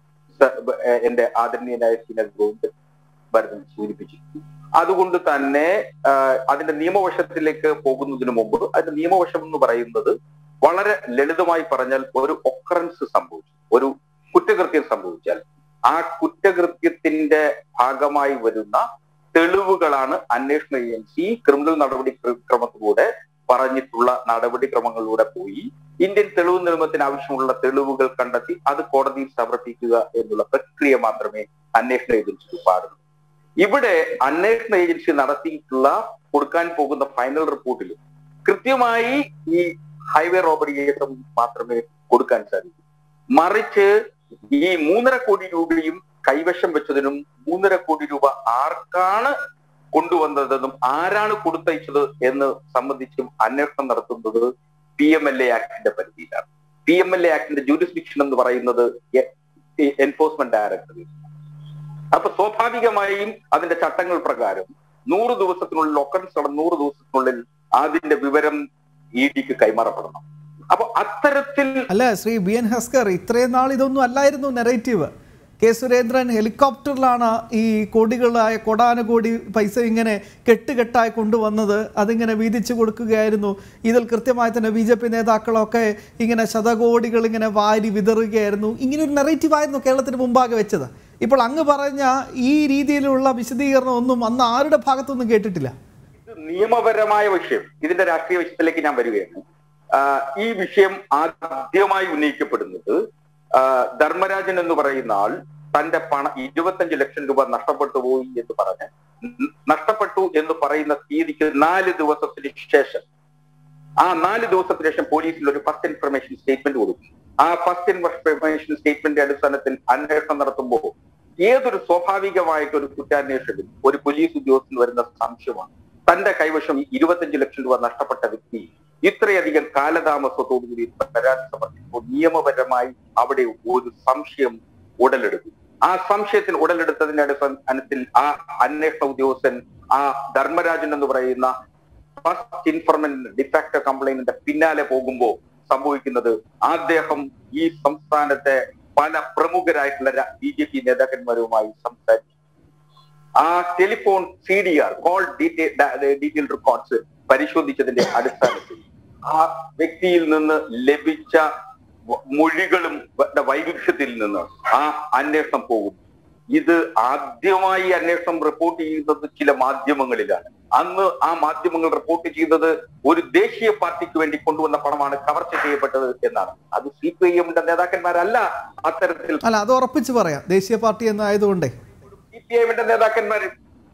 സ- എ- എന്റെ ആദരണീയനായ ശ്രീ ഗോവിന്ദൻ ഭരതൻ സൂചിപ്പിച്ചു അതുകൊണ്ട് തന്നെ ആ, അതിന്റെ നിയമവശത്തിലേക്ക് പോകുന്നതിന് മുമ്പ് അതിന്റെ നിയമവശം എന്ന് പറയുന്നത് വളരെ ലളിതമായി പറഞ്ഞാൽ ഒരു ഒക്കറൻസ് സംഭവിച്ചു ഒരു കുറ്റകൃത്യം സംഭവിച്ചാൽ ആ കുറ്റകൃത്യത്തിന്റെ ഭാഗമായി വരുന്ന തെളിവുകളാണ് അന്വേഷണ ഏജൻസി ക്രിമിനൽ നടപടി ക്ര- ക്രമത്തിലൂടെ പറഞ്ഞിട്ടുള്ള നടപടിക്രമങ്ങളിലൂടെ പോയി ഇന്ത്യൻ തെളിവ് നിയമത്തിന് ആവശ്യമുള്ള തെളിവുകൾ കണ്ടെത്തി അത് കോടതിയിൽ സമർപ്പിക്കുക എന്നുള്ള പ്രക്രിയ മാത്രമേ അന്വേഷണ ഏജൻസിക്ക് പാടുള്ളൂ ഇവിടെ അന്വേഷണ ഏജൻസി നടത്തിയിട്ടുള്ള കൊടുക്കാൻ പോകുന്ന ഫൈനൽ റിപ്പോർട്ടിൽ കൃത്യമായി ഈ ഹൈവേ റോബറി കേസ് മാത്രമേ കൊടുക്കാൻ സാധിക്കൂ മറിച്ച് ഈ മൂന്നര കോടി രൂപയും കൈവശം വെച്ചതിനും മൂന്നര കോടി രൂപ ആർക്കാണ് കൊണ്ടുവന്നതെന്നും ആരാണ് കൊടുത്തയച്ചത് എന്ന് സംബന്ധിച്ചും അന്വേഷണം നടത്തുന്നത് പി എം എൽ എ ആക്ടിന്റെ പരിധിയിലാണ് പി എം എൽ എ ആക്ടിന്റെ ജൂരിസ്ഡിക്ഷൻ എന്ന് പറയുന്നത് എൻഫോഴ്സ്മെന്റ് ഡയറക്ടറേറ്റ് അപ്പൊ സ്വാഭാവികമായും അതിന്റെ ചട്ടങ്ങൾ പ്രകാരം നൂറ് ദിവസത്തിനുള്ളിൽ ഒക്കൻസ് നടന്ന നൂറ് ദിവസത്തിനുള്ളിൽ അതിന്റെ വിവരം ഇ ഡിക്ക് കൈമാറപ്പെടണം അപ്പൊ അത്തരത്തിൽ അല്ല ശ്രീ ബി എൻ ഹസ്കർ ഇത്രയും നാൾ ഇതൊന്നും അല്ലായിരുന്നു നെറേറ്റീവ് കെ സുരേന്ദ്രൻ ഹെലികോപ്റ്ററിലാണ് ഈ കോടികളായ കൊടാനുകോടി പൈസ ഇങ്ങനെ കെട്ടുകെട്ടായി കൊണ്ടുവന്നത് അതിങ്ങനെ വീതിച്ചു കൊടുക്കുകയായിരുന്നു ഇതിൽ കൃത്യമായി തന്നെ ബി ജെ പി നേതാക്കളൊക്കെ ഇങ്ങനെ ശതകോടികൾ ഇങ്ങനെ വാരി വിതറുകയായിരുന്നു ഇങ്ങനെ ഒരു നെറേറ്റീവ് ആയിരുന്നു കേരളത്തിന് മുമ്പാകെ വെച്ചത് ഇപ്പോൾ അങ്ങ് പറഞ്ഞ ഈ രീതിയിലുള്ള വിശദീകരണം ഒന്നും അന്ന് ആരുടെ ഭാഗത്തൊന്നും കേട്ടിട്ടില്ല ഇത് നിയമപരമായ വിഷയം ഇതിന്റെ രാഷ്ട്രീയ വശത്തിലേക്ക് ഞാൻ വരികയാണ് ആ, ഈ വിഷയം ആദ്യമായി ഉന്നയിക്കപ്പെടുന്നത് ആ, ധർമ്മരാജൻ എന്ന് പറയുന്ന ആൾ തന്റെ പണ ഇരുപത്തഞ്ച് ലക്ഷം രൂപ നഷ്ടപ്പെട്ടു പോയി എന്ന് പറഞ്ഞ് ന- നഷ്ടപ്പെട്ടു എന്ന് പറയുന്ന തീയതിക്ക് നാല് ദിവസത്തിന് ശേഷം ആ നാല് ദിവസത്തിന് ശേഷം പോലീസിൽ ഒരു ഫസ്റ്റ് ഇൻഫർമേഷൻ സ്റ്റേറ്റ്മെന്റ് കൊടുക്കും ആ ഫസ്റ്റ് ഇൻഫർമേഷൻ സ്റ്റേറ്റ്മെന്റ് അടിസ്ഥാനത്തിൽ അന്വേഷണം നടത്തുമ്പോൾ ഏതൊരു സ്വാഭാവികമായിട്ട് ഒരു കുറ്റാന്വേഷകൻ ഒരു പോലീസ് ഉദ്യോഗസ്ഥന് വരുന്ന സംശയമാണ് തന്റെ കൈവശം ഈ ഇരുപത്തഞ്ച് ലക്ഷം രൂപ നഷ്ടപ്പെട്ട വ്യക്തി ഇത്രയധികം കാലതാമസത്തോടുകൂടി പരാതി സമർപ്പിക്കുമ്പോൾ നിയമപരമായി അവിടെ ഒരു സംശയം ഉടലെടുക്കും ആ സംശയത്തിന് ഉടലെടുത്തതിന്റെ അടിസ്ഥാനത്തിൽ ആ അന്വേഷണ ഉദ്യോഗസ്ഥൻ ആ ധർമ്മരാജൻ എന്ന് പറയുന്ന ഫസ്റ്റ് ഇൻഫർമെന്റ് ഡിഫാക്ടോ കംപ്ലൈന്റിന്റെ പിന്നാലെ പോകുമ്പോൾ സംഭവിക്കുന്നത് അദ്ദേഹം ഈ സംസ്ഥാനത്തെ പല പ്രമുഖരായിട്ടുള്ള ബി ജെ പി നേതാക്കന്മാരുമായി സംസാരിച്ചു ആ telephone C D R call detail records പരിശോധിച്ചതിന്റെ അടിസ്ഥാനത്തിൽ ആ വ്യക്തിയിൽ നിന്ന് ലഭിച്ച വ- മൊഴികളും വ- വൈരുദ്ധ്യത്തിൽ നിന്ന് ആ അന്വേഷണം പോകും ഇത് ആദ്യമായി അന്വേഷണം റിപ്പോർട്ട് ചെയ്യുന്നത് ചില മാധ്യമങ്ങളിലാണ് അന്ന് ആ മാധ്യമങ്ങൾ റിപ്പോർട്ട് ചെയ്തത് ഒരു ദേശീയ പാർട്ടിക്ക് വേണ്ടി കൊണ്ടുവന്ന പണമാണ് കവർച്ച ചെയ്യപ്പെട്ടത് എന്നാണ് അത് സി പി ഐ എമ്മിന്റെ നേതാക്കന്മാരല്ല അത്തരത്തിൽ അല്ല അത് ഉറപ്പിച്ച് പറയാം ദേശീയ പാർട്ടി എന്നായതുകൊണ്ടേ സി പി ഐഎമ്മിന്റെ നേതാക്കന്മാര്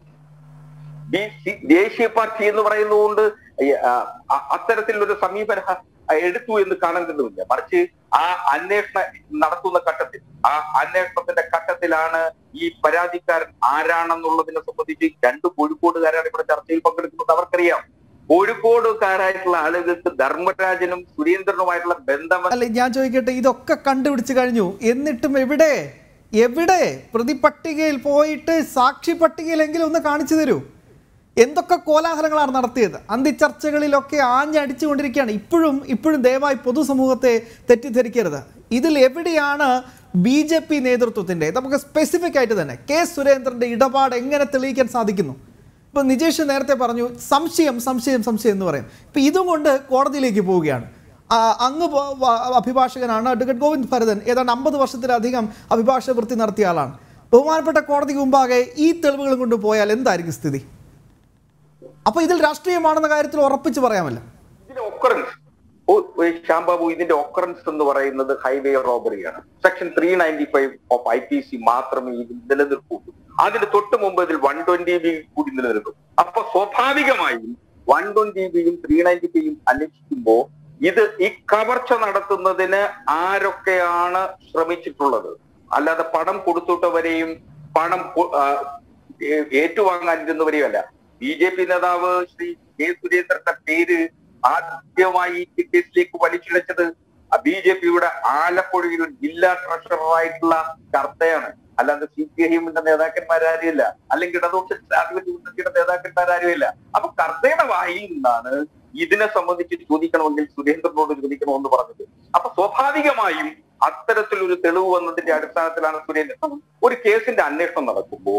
ബി സി ദേശീയ പാർട്ടി എന്ന് പറയുന്നതുകൊണ്ട് ഈ, ആ, അ- അത്തരത്തിലൊരു സമീപനം ആ, എടുത്തു എന്ന് കാണേണ്ടതുമില്ല മറിച്ച് ആ അന്വേഷണം നടത്തുന്ന ഘട്ടത്തിൽ ആ അന്വേഷണത്തിന്റെ ഘട്ടത്തിലാണ് ഈ പരാതിക്കാരൻ ആരാണെന്നുള്ളതിനെ സംബന്ധിച്ച് രണ്ട് കോഴിക്കോടുകാരാണ് ഇവിടെ ചർച്ചയിൽ പങ്കെടുക്കുന്നത് അവർക്കറിയാം കോഴിക്കോടുകാരായിട്ടുള്ള ആളുകൾക്ക് ധർമ്മരാജനും സുരേന്ദ്രനുമായിട്ടുള്ള ബന്ധം അല്ല ഞാൻ ചോദിക്കട്ടെ ഇതൊക്കെ കണ്ടുപിടിച്ച് കഴിഞ്ഞു എന്നിട്ടും എവിടെ എവിടെ പ്രതിപട്ടികയിൽ പോയിട്ട് സാക്ഷി പട്ടികയിലെങ്കിലും ഒന്ന് കാണിച്ചു തരൂ എന്തൊക്കെ കോലാഹലങ്ങളാണ് നടത്തിയത് അന്തിച്ചർച്ചകളിലൊക്കെ ആഞ്ഞടിച്ചുകൊണ്ടിരിക്കുകയാണ് ഇപ്പോഴും ഇപ്പോഴും ദയവായി പൊതുസമൂഹത്തെ തെറ്റിദ്ധരിക്കരുത് ഇതിൽ എവിടെയാണ് ബി ജെ പി നേതൃത്വത്തിൻ്റെ നമുക്ക് സ്പെസിഫിക് ആയിട്ട് തന്നെ കെ സുരേന്ദ്രൻ്റെ ഇടപാട് എങ്ങനെ തെളിയിക്കാൻ സാധിക്കുന്നു ഇപ്പം നിജേഷ് നേരത്തെ പറഞ്ഞു സംശയം സംശയം സംശയം എന്ന് പറയും ഇപ്പം ഇതും കൊണ്ട് കോടതിയിലേക്ക് പോവുകയാണ് ആ, അങ്ങ് പോ- വ- അഭിഭാഷകനാണ് അഡ്വക്കേറ്റ് ഗോവിന്ദ് ഭരതൻ ഏതാണ്ട് അമ്പത് വർഷത്തിലധികം അഭിഭാഷക വൃത്തി നടത്തിയ ആളാണ് ബഹുമാനപ്പെട്ട കോടതിക്ക് മുമ്പാകെ ഈ തെളിവുകളും കൊണ്ട് പോയാൽ എന്തായിരിക്കും സ്ഥിതി അപ്പോൾ ഇതിൽ രാഷ്ട്രീയമാണെന്ന കാര്യത്തിൽ ഉറപ്പിച്ച് പറയാമല്ലോ ഇതിന് ഒക്കറൻസ് ഓ- ഓ, ശ്യാം ബാബു ഇതിന്റെ ഒക്കറൻസ് എന്ന് പറയുന്നത് ഹൈവേ റോബറിയാണ് section three ninety five of I P C മാത്രമേ ഇത് നിലനിൽക്കൂ അതിന് തൊട്ട് മുമ്പ് ഇതിൽ വൺ ട്വന്റി ബി കൂടി നിലനിൽക്കും അപ്പൊ സ്വാഭാവികമായും വൺ ട്വന്റി ബിയും ത്രീ നയൻറ്റി ബിയും അന്വേഷിക്കുമ്പോ ഇത് ഈ കവർച്ച നടത്തുന്നതിന് ആരൊക്കെയാണ് ശ്രമിച്ചിട്ടുള്ളത് അല്ലാതെ പണം കൊടുത്തിട്ടവരെയും പണം കൊ- ആ, ഏ- ഏറ്റുവാങ്ങാനിരുന്നവരെയും അല്ല ബി ജെ പി നേതാവ് ശ്രീ കെ സുരേന്ദ്രന്റെ പേര് ആദ്യമായി ഈ കേസിലേക്ക് വലിച്ചിഴച്ചത് ബി ജെ പിയുടെ ആലപ്പുഴയിൽ ഒരു ജില്ലാ ട്രഷററായിട്ടുള്ള കർത്തയാണ് അല്ലാതെ സി പി ഐ എമ്മിന്റെ നേതാക്കന്മാരാരുമില്ല അല്ലെങ്കിൽ ഇടതുപക്ഷ ജനാധിപത്യ മുന്നണിയുടെ നേതാക്കന്മാരാരുമില്ല അപ്പൊ കർത്തയുടെ വായിൽ നിന്നാണ് ഇതിനെ സംബന്ധിച്ച് ചോദിക്കണമെങ്കിൽ സുരേന്ദ്രനോട് ചോദിക്കണമെന്ന് പറഞ്ഞത് അപ്പൊ സ്വാഭാവികമായും അത്തരത്തിലൊരു തെളിവ് വന്നതിന്റെ അടിസ്ഥാനത്തിലാണ് സുരേന്ദ്രൻ ഒരു കേസിന്റെ അന്വേഷണം നടക്കുമ്പോ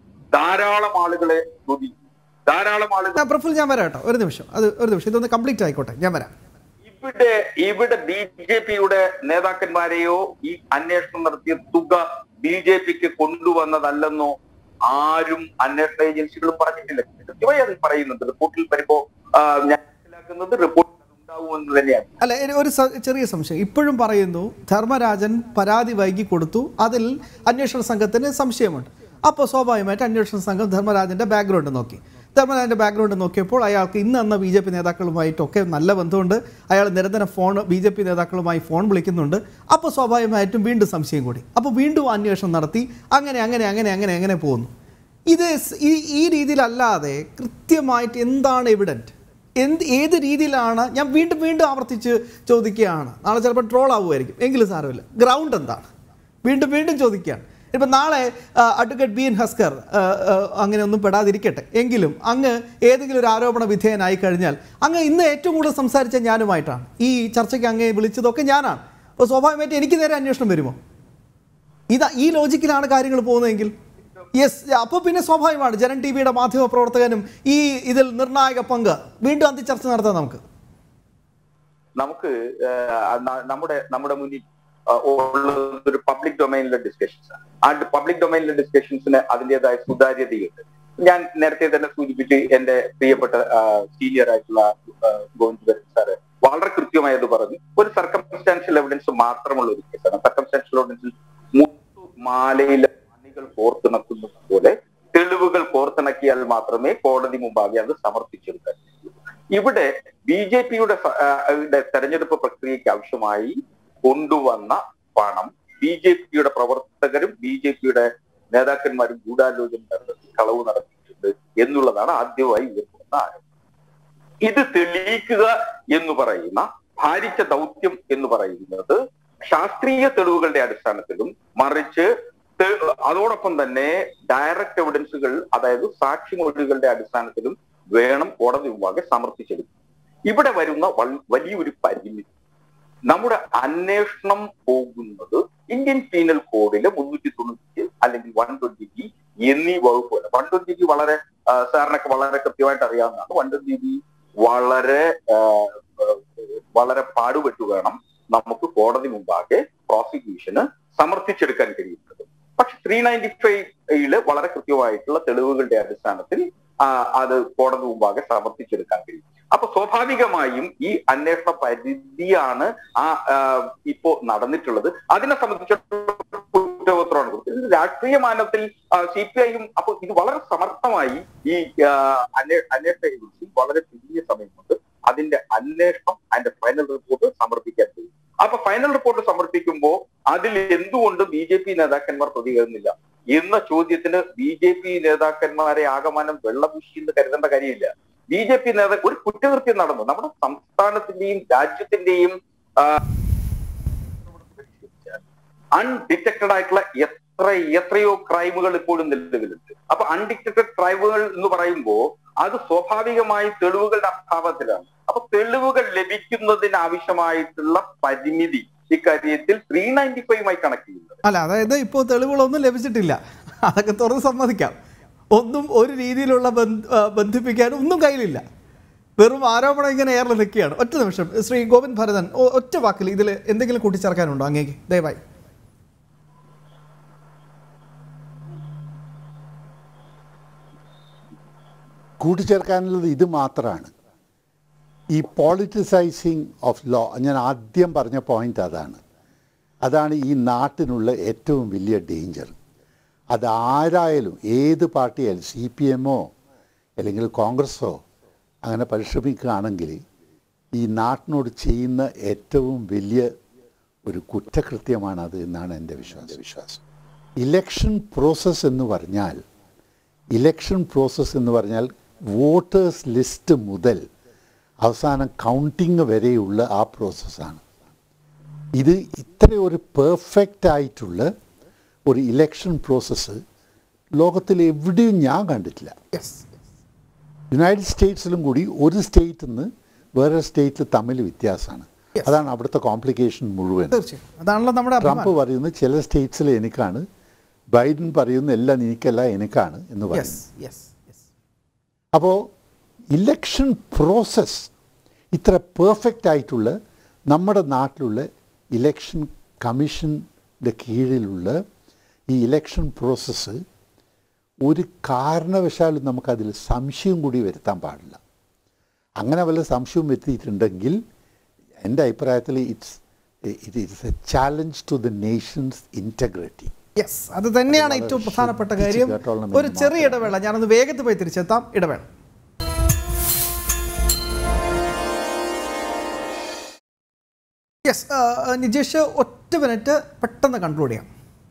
ധാരാളം ആളുകളെ ചോദിക്കും ധാരാളം ആളുകൾ ആ, പ്രഫുൽ ഞാൻ വരാം കേട്ടോ ഒരു നിമിഷം അത് ഒരു നിമിഷം ഇതൊന്ന് കംപ്ലീറ്റ് ആയിക്കോട്ടെ ഞാൻ വരാം ഇവിടെ ഇവിടെ ബി ജെ പിയുടെ നേതാക്കന്മാരെയോ ഈ അന്വേഷണം നടത്തിയ തുക ബി ജെ പിക്ക് കൊണ്ടുവന്നതല്ലെന്നോ ആരും അന്വേഷണ ഏജൻസികളും പറഞ്ഞിട്ടില്ല കൃത്യമായി അത് പറയുന്നുണ്ട് റിപ്പോർട്ടിൽ വരുമ്പോ ആ, ഞാൻ മനസ്സിലാക്കുന്നത് റിപ്പോർട്ടിൽ ഉണ്ടാവുമെന്ന് തന്നെയാണ് അല്ല ഇനി ഒരു സ- ചെറിയ സംശയം ഇപ്പോഴും പറയുന്നു ധർമ്മരാജൻ പരാതി വൈകി കൊടുത്തു അതിൽ അന്വേഷണ സംഘത്തിന് സംശയമുണ്ട് അപ്പോൾ സ്വാഭാവികമായിട്ട് അന്വേഷണ സംഘം ധർമ്മരാജന്റെ ബാക്ക്ഗ്രൗണ്ട് നോക്കി ധർമ്മരാജന്റെ ബാക്ക്ഗ്രൗണ്ട് നോക്കിയപ്പോൾ അയാൾക്ക് ഇന്ന് അന്ന് ബി ജെ പി നേതാക്കളുമായിട്ടൊക്കെ നല്ല ബന്ധമുണ്ട് അയാൾ നിരന്തരം ഫോൺ ബി ജെ പി നേതാക്കളുമായി ഫോൺ വിളിക്കുന്നുണ്ട് അപ്പോൾ സ്വാഭാവികമായിട്ടും വീണ്ടും സംശയം കൂടി അപ്പോൾ വീണ്ടും അന്വേഷണം നടത്തി അങ്ങനെ അങ്ങനെ അങ്ങനെ അങ്ങനെ അങ്ങനെ പോകുന്നു ഇത് സ് ഈ ഈ രീതിയിലല്ലാതെ കൃത്യമായിട്ട് എന്താണ് എവിഡൻറ്റ് എന്ത് ഏത് രീതിയിലാണ് ഞാൻ വീണ്ടും വീണ്ടും ആവർത്തിച്ച് ചോദിക്കുകയാണ് നാളെ ചിലപ്പോൾ ട്രോൾ ആവുമായിരിക്കും എങ്കിലും സാരമില്ല ഗ്രൗണ്ട് എന്താണ് വീണ്ടും വീണ്ടും ചോദിക്കുകയാണ് ഇപ്പം നാളെ അഡ്വക്കേറ്റ് ബി എൻ ഹസ്കർ ആ, ആ, അങ്ങനെ ഒന്നും പെടാതിരിക്കട്ടെ എങ്കിലും അങ്ങ് ഏതെങ്കിലും ഒരു ആരോപണ വിധേയനായി കഴിഞ്ഞാൽ അങ്ങ് ഇന്ന് ഏറ്റവും കൂടുതൽ സംസാരിച്ച ഞാനുമായിട്ടാണ് ഈ ചർച്ചയ്ക്ക് അങ്ങേ വിളിച്ചതൊക്കെ ഞാനാണ് അപ്പോൾ സ്വാഭാവികമായിട്ട് എനിക്ക് നേരെ അന്വേഷണം വരുമോ ഇതാ ഈ ലോജിക്കിലാണ് കാര്യങ്ങൾ പോകുന്നതെങ്കിൽ യെസ് അപ്പോൾ പിന്നെ സ്വാഭാവികമാണ് ജനൻ ടി വിയുടെ മാധ്യമ പ്രവർത്തകനും ഈ ഇതിൽ നിർണായക പങ്ക് വീണ്ടും അന്തി ചർച്ച നടത്താം നമുക്ക് നമുക്ക് ആ, ന- നമ്മുടെ നമ്മുടെ മുന്നിൽ ആ, ഉള്ളത് ഒരു പബ്ലിക് ഡൊമൈനിലെ ഡിസ്കഷൻസ് ആണ് ആ പബ്ലിക് ഡൊമൈനിലെ ഡിസ്കഷൻസിന് അതിൻ്റെതായ സുതാര്യതയുണ്ട് ഞാൻ നേരത്തെ തന്നെ സൂചിപ്പിച്ച് എന്റെ പ്രിയപ്പെട്ട സീനിയർ ആയിട്ടുള്ള ആ, ഗോവിന്ദ് സാറ് വളരെ കൃത്യമായി അത് പറഞ്ഞു ഒരു സർക്കംസ്റ്റാൻഷ്യൽ എവിഡൻസ് മാത്രമുള്ള ഒരു കേസാണ് സർക്കംസ്റ്റാൻഷ്യൽ എവിഡൻസിൽ മുത്തു മാലയിലെ മണികൾ കോർത്തിണക്കുന്നത് പോലെ തെളിവുകൾ കോർത്തിണക്കിയാൽ മാത്രമേ കോടതി മുമ്പാകെ അത് സമർപ്പിച്ചെടുക്കാൻ കഴിയൂ. ഇവിടെ ബി ജെ പിയുടെ തെരഞ്ഞെടുപ്പ് പ്രക്രിയയ്ക്ക് ആവശ്യമായി കൊണ്ടുവന്ന പണം ബി ജെ പിയുടെ പ്രവർത്തകരും ബി ജെ പിയുടെ നേതാക്കന്മാരും ഗൂഢാലോചന നടത്തി കളവ് നടത്തിയിട്ടുണ്ട് എന്നുള്ളതാണ് ആദ്യമായി ഉയർത്തുന്ന ആരോപണം ഇത് തെളിയിക്കുക എന്ന് പറയുന്ന ഭാരിച്ച ദൗത്യം എന്ന് പറയുന്നത് ശാസ്ത്രീയ തെളിവുകളുടെ അടിസ്ഥാനത്തിലും മറിച്ച് തെ- അതോടൊപ്പം തന്നെ ഡയറക്റ്റ് എവിഡൻസുകൾ അതായത് സാക്ഷിമൊഴികളുടെ അടിസ്ഥാനത്തിലും വേണം കോടതി മുമ്പാകെ സമർപ്പിച്ചെടുക്കും ഇവിടെ വരുന്ന വൽ- വലിയൊരു പരിമിതി നമ്മുടെ അന്വേഷണം പോകുന്നത് ഇന്ത്യൻ പീനൽ കോഡിലെ മുന്നൂറ്റി തൊണ്ണൂറ്റി അല്ലെങ്കിൽ വൺ ട്വന്റി ബി എന്നീ വകുപ്പുകൾ വൺ ട്വന്റി ബി വളരെ ആ, സാറിനൊക്കെ വളരെ കൃത്യമായിട്ട് അറിയാവുന്നതാണ് വൺ ട്വന്റി ബി വളരെ ആ, ആ, വളരെ പാടുപെട്ടു വേണം നമുക്ക് കോടതി മുമ്പാകെ പ്രോസിക്യൂഷന് സമർത്ഥിച്ചെടുക്കാൻ കഴിയുന്നത് പക്ഷെ ത്രീ നയൻറ്റി ഫൈവില് വളരെ കൃത്യമായിട്ടുള്ള തെളിവുകളുടെ അടിസ്ഥാനത്തിൽ ആ, അത് കോടതി മുമ്പാകെ സമർത്ഥിച്ചെടുക്കാൻ കഴിയും അപ്പൊ സ്വാഭാവികമായും ഈ അന്വേഷണ പരിധിയാണ് ആ ആ, ഇപ്പോ നടന്നിട്ടുള്ളത് അതിനെ സംബന്ധിച്ചിടത്തോളം കുറ്റപത്രമാണ് കൊടുത്തത് ഇത് രാഷ്ട്രീയ മാനത്തിൽ സി പി ഐയും അപ്പൊ ഇത് വളരെ സമർത്ഥമായി ഈ ആ, അന്വേ- അന്വേഷണ ഏജൻസി വളരെ ചുരുങ്ങിയ സമയം കൊണ്ട് അതിന്റെ അന്വേഷണം അതിന്റെ ഫൈനൽ റിപ്പോർട്ട് സമർപ്പിക്കാൻ കഴിയും അപ്പൊ ഫൈനൽ റിപ്പോർട്ട് സമർപ്പിക്കുമ്പോൾ അതിൽ എന്തുകൊണ്ട് ബി ജെ പി നേതാക്കന്മാർ പ്രതികരുന്നില്ല എന്ന ചോദ്യത്തിന് ബി ജെ പി നേതാക്കന്മാരെ ആകമാനം വെള്ളപൂശി എന്ന് കരുതേണ്ട കാര്യമില്ല ബി ജെ പി നേതാ ഒരു കുറ്റകൃത്യം നടന്നു നമ്മുടെ സംസ്ഥാനത്തിന്റെയും രാജ്യത്തിന്റെയും അൺഡിറ്റക്റ്റഡ് ആയിട്ടുള്ള എത്ര എത്രയോ ക്രൈമുകൾ ഇപ്പോഴും നിലവിലുണ്ട് അപ്പൊ അൺഡിറ്റക്റ്റഡ് ക്രൈമുകൾ എന്ന് പറയുമ്പോൾ അത് സ്വാഭാവികമായി തെളിവുകളുടെ അഭാവത്തിലാണ് അപ്പൊ തെളിവുകൾ ലഭിക്കുന്നതിന് ആവശ്യമായിട്ടുള്ള പരിമിതി ഇക്കാര്യത്തിൽ ത്രീ നയൻറ്റി ഫൈവുമായി കണക്ട് ചെയ്യുന്നത് അല്ല അതായത് ഇപ്പോൾ തെളിവുകളൊന്നും ലഭിച്ചിട്ടില്ല അതൊക്കെ തുറന്ന് സമ്മതിക്കാം ഒന്നും ഒരു രീതിയിലുള്ള ബന്ധ- ആ, ബന്ധിപ്പിക്കാൻ ഒന്നും കയ്യിലില്ല വെറും ആരോപണം ഇങ്ങനെ ഏറെ നിൽക്കുകയാണ് ഒറ്റ നിമിഷം ശ്രീ ഗോവിന്ദ് ഭരതൻ ഒ- ഒറ്റ വാക്കിൽ ഇതിൽ എന്തെങ്കിലും കൂട്ടിച്ചേർക്കാനുണ്ടോ അങ്ങേക്ക് ദയവായി കൂട്ടിച്ചേർക്കാനുള്ളത് ഇത് മാത്രമാണ് ഈ പോളിറ്റിസൈസിങ് ഓഫ് ലോ ഞാൻ ആദ്യം പറഞ്ഞ പോയിന്റ് അതാണ് അതാണ് ഈ നാട്ടിനുള്ള ഏറ്റവും വലിയ ഡേഞ്ചർ അത് ആരായാലും ഏത് പാർട്ടിയായാലും സി പി എമ്മോ അല്ലെങ്കിൽ കോൺഗ്രസ്സോ അങ്ങനെ പരിശ്രമിക്കുകയാണെങ്കിൽ ഈ നാട്ടിനോട് ചെയ്യുന്ന ഏറ്റവും വലിയ ഒരു കുറ്റകൃത്യമാണ് അത് എന്നാണ് എൻ്റെ വിശ്വാസം വിശ്വാസം ഇലക്ഷൻ പ്രോസസ്സ് എന്ന് പറഞ്ഞാൽ ഇലക്ഷൻ പ്രോസസ്സ് എന്ന് പറഞ്ഞാൽ വോട്ടേഴ്സ് ലിസ്റ്റ് മുതൽ അവസാനം കൗണ്ടിങ് വരെയുള്ള ആ പ്രോസസ്സാണ് ഇത് ഇത്ര ഒരു പെർഫെക്റ്റ് ആയിട്ടുള്ള ഒരു ഇലക്ഷൻ പ്രോസസ്സ് ലോകത്തിൽ എവിടെയും ഞാൻ കണ്ടിട്ടില്ല യെസ് യുണൈറ്റഡ് സ്റ്റേറ്റ്സിലും കൂടി ഒരു സ്റ്റേറ്റിൽ നിന്ന് വേറെ സ്റ്റേറ്റിൽ തമ്മിൽ വ്യത്യാസമാണ് Yes. അതാണ് അവിടുത്തെ കോംപ്ലിക്കേഷൻ മുഴുവൻ തീർച്ചയായും അതാണല്ലോ നമ്മുടെ ട്രംപ് അഭിമാനം പറയുന്നത് ചില സ്റ്റേറ്റ്സിൽ എനിക്കാണ് ബൈഡൻ പറയുന്ന എല്ലാം എനിക്കല്ല എനിക്കാണ് എന്ന് യെസ് പറയുന്നു യെസ് യെസ് അപ്പോൾ ഇലക്ഷൻ പ്രോസസ്സ് ഇത്ര പെർഫെക്റ്റ് ആയിട്ടുള്ള നമ്മുടെ നാട്ടിലുള്ള ഇലക്ഷൻ കമ്മീഷൻ്റെ കീഴിലുള്ള ഈ ഇലക്ഷൻ പ്രോസസ്സ് ഒരു കാരണവശാലും നമുക്കതിൽ സംശയം കൂടി വരുത്താൻ പാടില്ല അങ്ങനെ വല്ല സംശയവും വരുത്തിയിട്ടുണ്ടെങ്കിൽ എൻ്റെ അഭിപ്രായത്തിൽ it's it it's a challenge to the nation's integrity yes അത് തന്നെയാണ് അത് ഏറ്റവും വളരെ പ്രധാനപ്പെട്ട ശ്രദ്ധിച്ച് കാര്യം കേട്ടോളണം ഒരു എന്ന് ചെറിയ മാത്രം. ഇടവേള ഞാനൊന്ന് വേഗത്തിൽ പോയി തിരിച്ചെത്താം ഇടവേള യെസ് നിജേഷ് ഒറ്റ മിനിറ്റ് പെട്ടെന്ന് കൺക്ലൂഡ് ചെയ്യാം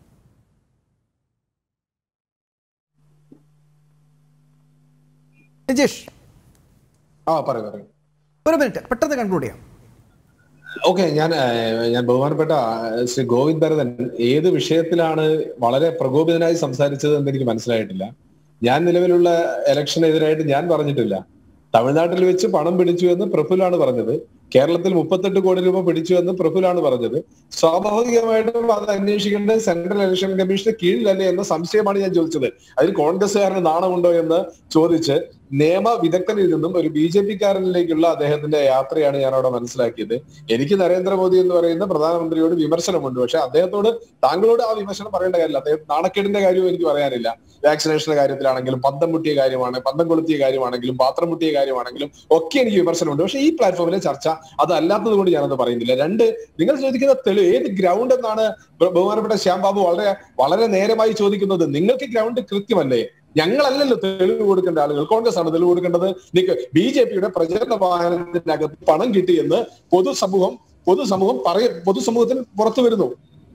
നിജേഷ് ആ പറയൂ പറയൂ ഒരു മിനിറ്റ് പെട്ടെന്ന് കൺക്ലൂഡ് ചെയ്യാം ഓക്കെ ഞാൻ ഏഹ്, ഞാൻ ബഹുമാനപ്പെട്ട ഏഹ്, ശ്രീ ഗോവിന്ദ് ഭരതൻ ഏത് വിഷയത്തിലാണ് വളരെ പ്രകോപിതനായി സംസാരിച്ചത് എന്ന് എനിക്ക് മനസ്സിലായിട്ടില്ല ഞാൻ നിലവിലുള്ള ഇലക്ഷനെതിരായിട്ട് ഞാൻ പറഞ്ഞിട്ടില്ല തമിഴ്നാട്ടിൽ വെച്ച് പണം പിടിച്ചു എന്ന് പ്രഫുലാണ് പറഞ്ഞത് കേരളത്തിൽ മുപ്പത്തെട്ട് കോടി രൂപ പിടിച്ചു എന്ന് പ്രഫുലാണ് പറഞ്ഞത് സ്വാഭാവികമായിട്ടും അത് അന്വേഷിക്കേണ്ടത് സെൻട്രൽ ഇലക്ഷൻ കമ്മീഷന് കീഴിലല്ലേ എന്ന സംശയമാണ് ഞാൻ ചോദിച്ചത് അതിൽ കോൺഗ്രസ്സുകാരന് നാണമുണ്ടോ എന്ന് ചോദിച്ച് നിയമ വിദഗ്ധനിൽ നിന്നും ഒരു ബി ജെ പിക്കാരനിലേക്കുള്ള അദ്ദേഹത്തിന്റെ യാത്രയാണ് ഞാൻ അവിടെ മനസ്സിലാക്കിയത് എനിക്ക് നരേന്ദ്രമോദി എന്ന് പറയുന്ന പ്രധാനമന്ത്രിയോട് വിമർശനമുണ്ട് പക്ഷെ അദ്ദേഹത്തോട് താങ്കളോട് ആ വിമർശനം പറയേണ്ട കാര്യമില്ല അദ്ദേഹം നാണക്കേടിന്റെ കാര്യവും എനിക്ക് പറയാനില്ല വാക്സിനേഷന്റെ കാര്യത്തിലാണെങ്കിലും പന്തം മുട്ടിയ കാര്യമാണ് പന്തം കൊളുത്തിയ കാര്യമാണെങ്കിലും പാത്രം മുട്ടിയ കാര്യമാണെങ്കിലും ഒക്കെ എനിക്ക് വിമർശനമുണ്ട് പക്ഷെ ഈ പ്ലാറ്റ്ഫോമിലെ ചർച്ച അതല്ലാത്തത് കൊണ്ട് ഞാനത് പറയുന്നില്ല രണ്ട് നിങ്ങൾ ചോദിക്കുന്ന തെളിവ് ഏത് ഗ്രൗണ്ട് എന്നാണ് ബ- ബഹുമാനപ്പെട്ട ശ്യാം ബാബു വളരെ വളരെ നേരമായി ചോദിക്കുന്നത് നിങ്ങൾക്ക് ഗ്രൗണ്ട് കൃത്യമല്ലേ ഞങ്ങളല്ലല്ലോ തെളിവ് കൊടുക്കേണ്ട ആളുകൾ കോൺഗ്രസ് ആണ് തെളിവ് കൊടുക്കേണ്ടത് ബി ജെ പിയുടെ പ്രചരണ വാഹനത്തിനകത്ത് പണം കിട്ടിയെന്ന് പൊതുസമൂഹം പൊതുസമൂഹം പറയ പൊതുസമൂഹത്തിന് പുറത്തു വരുന്നു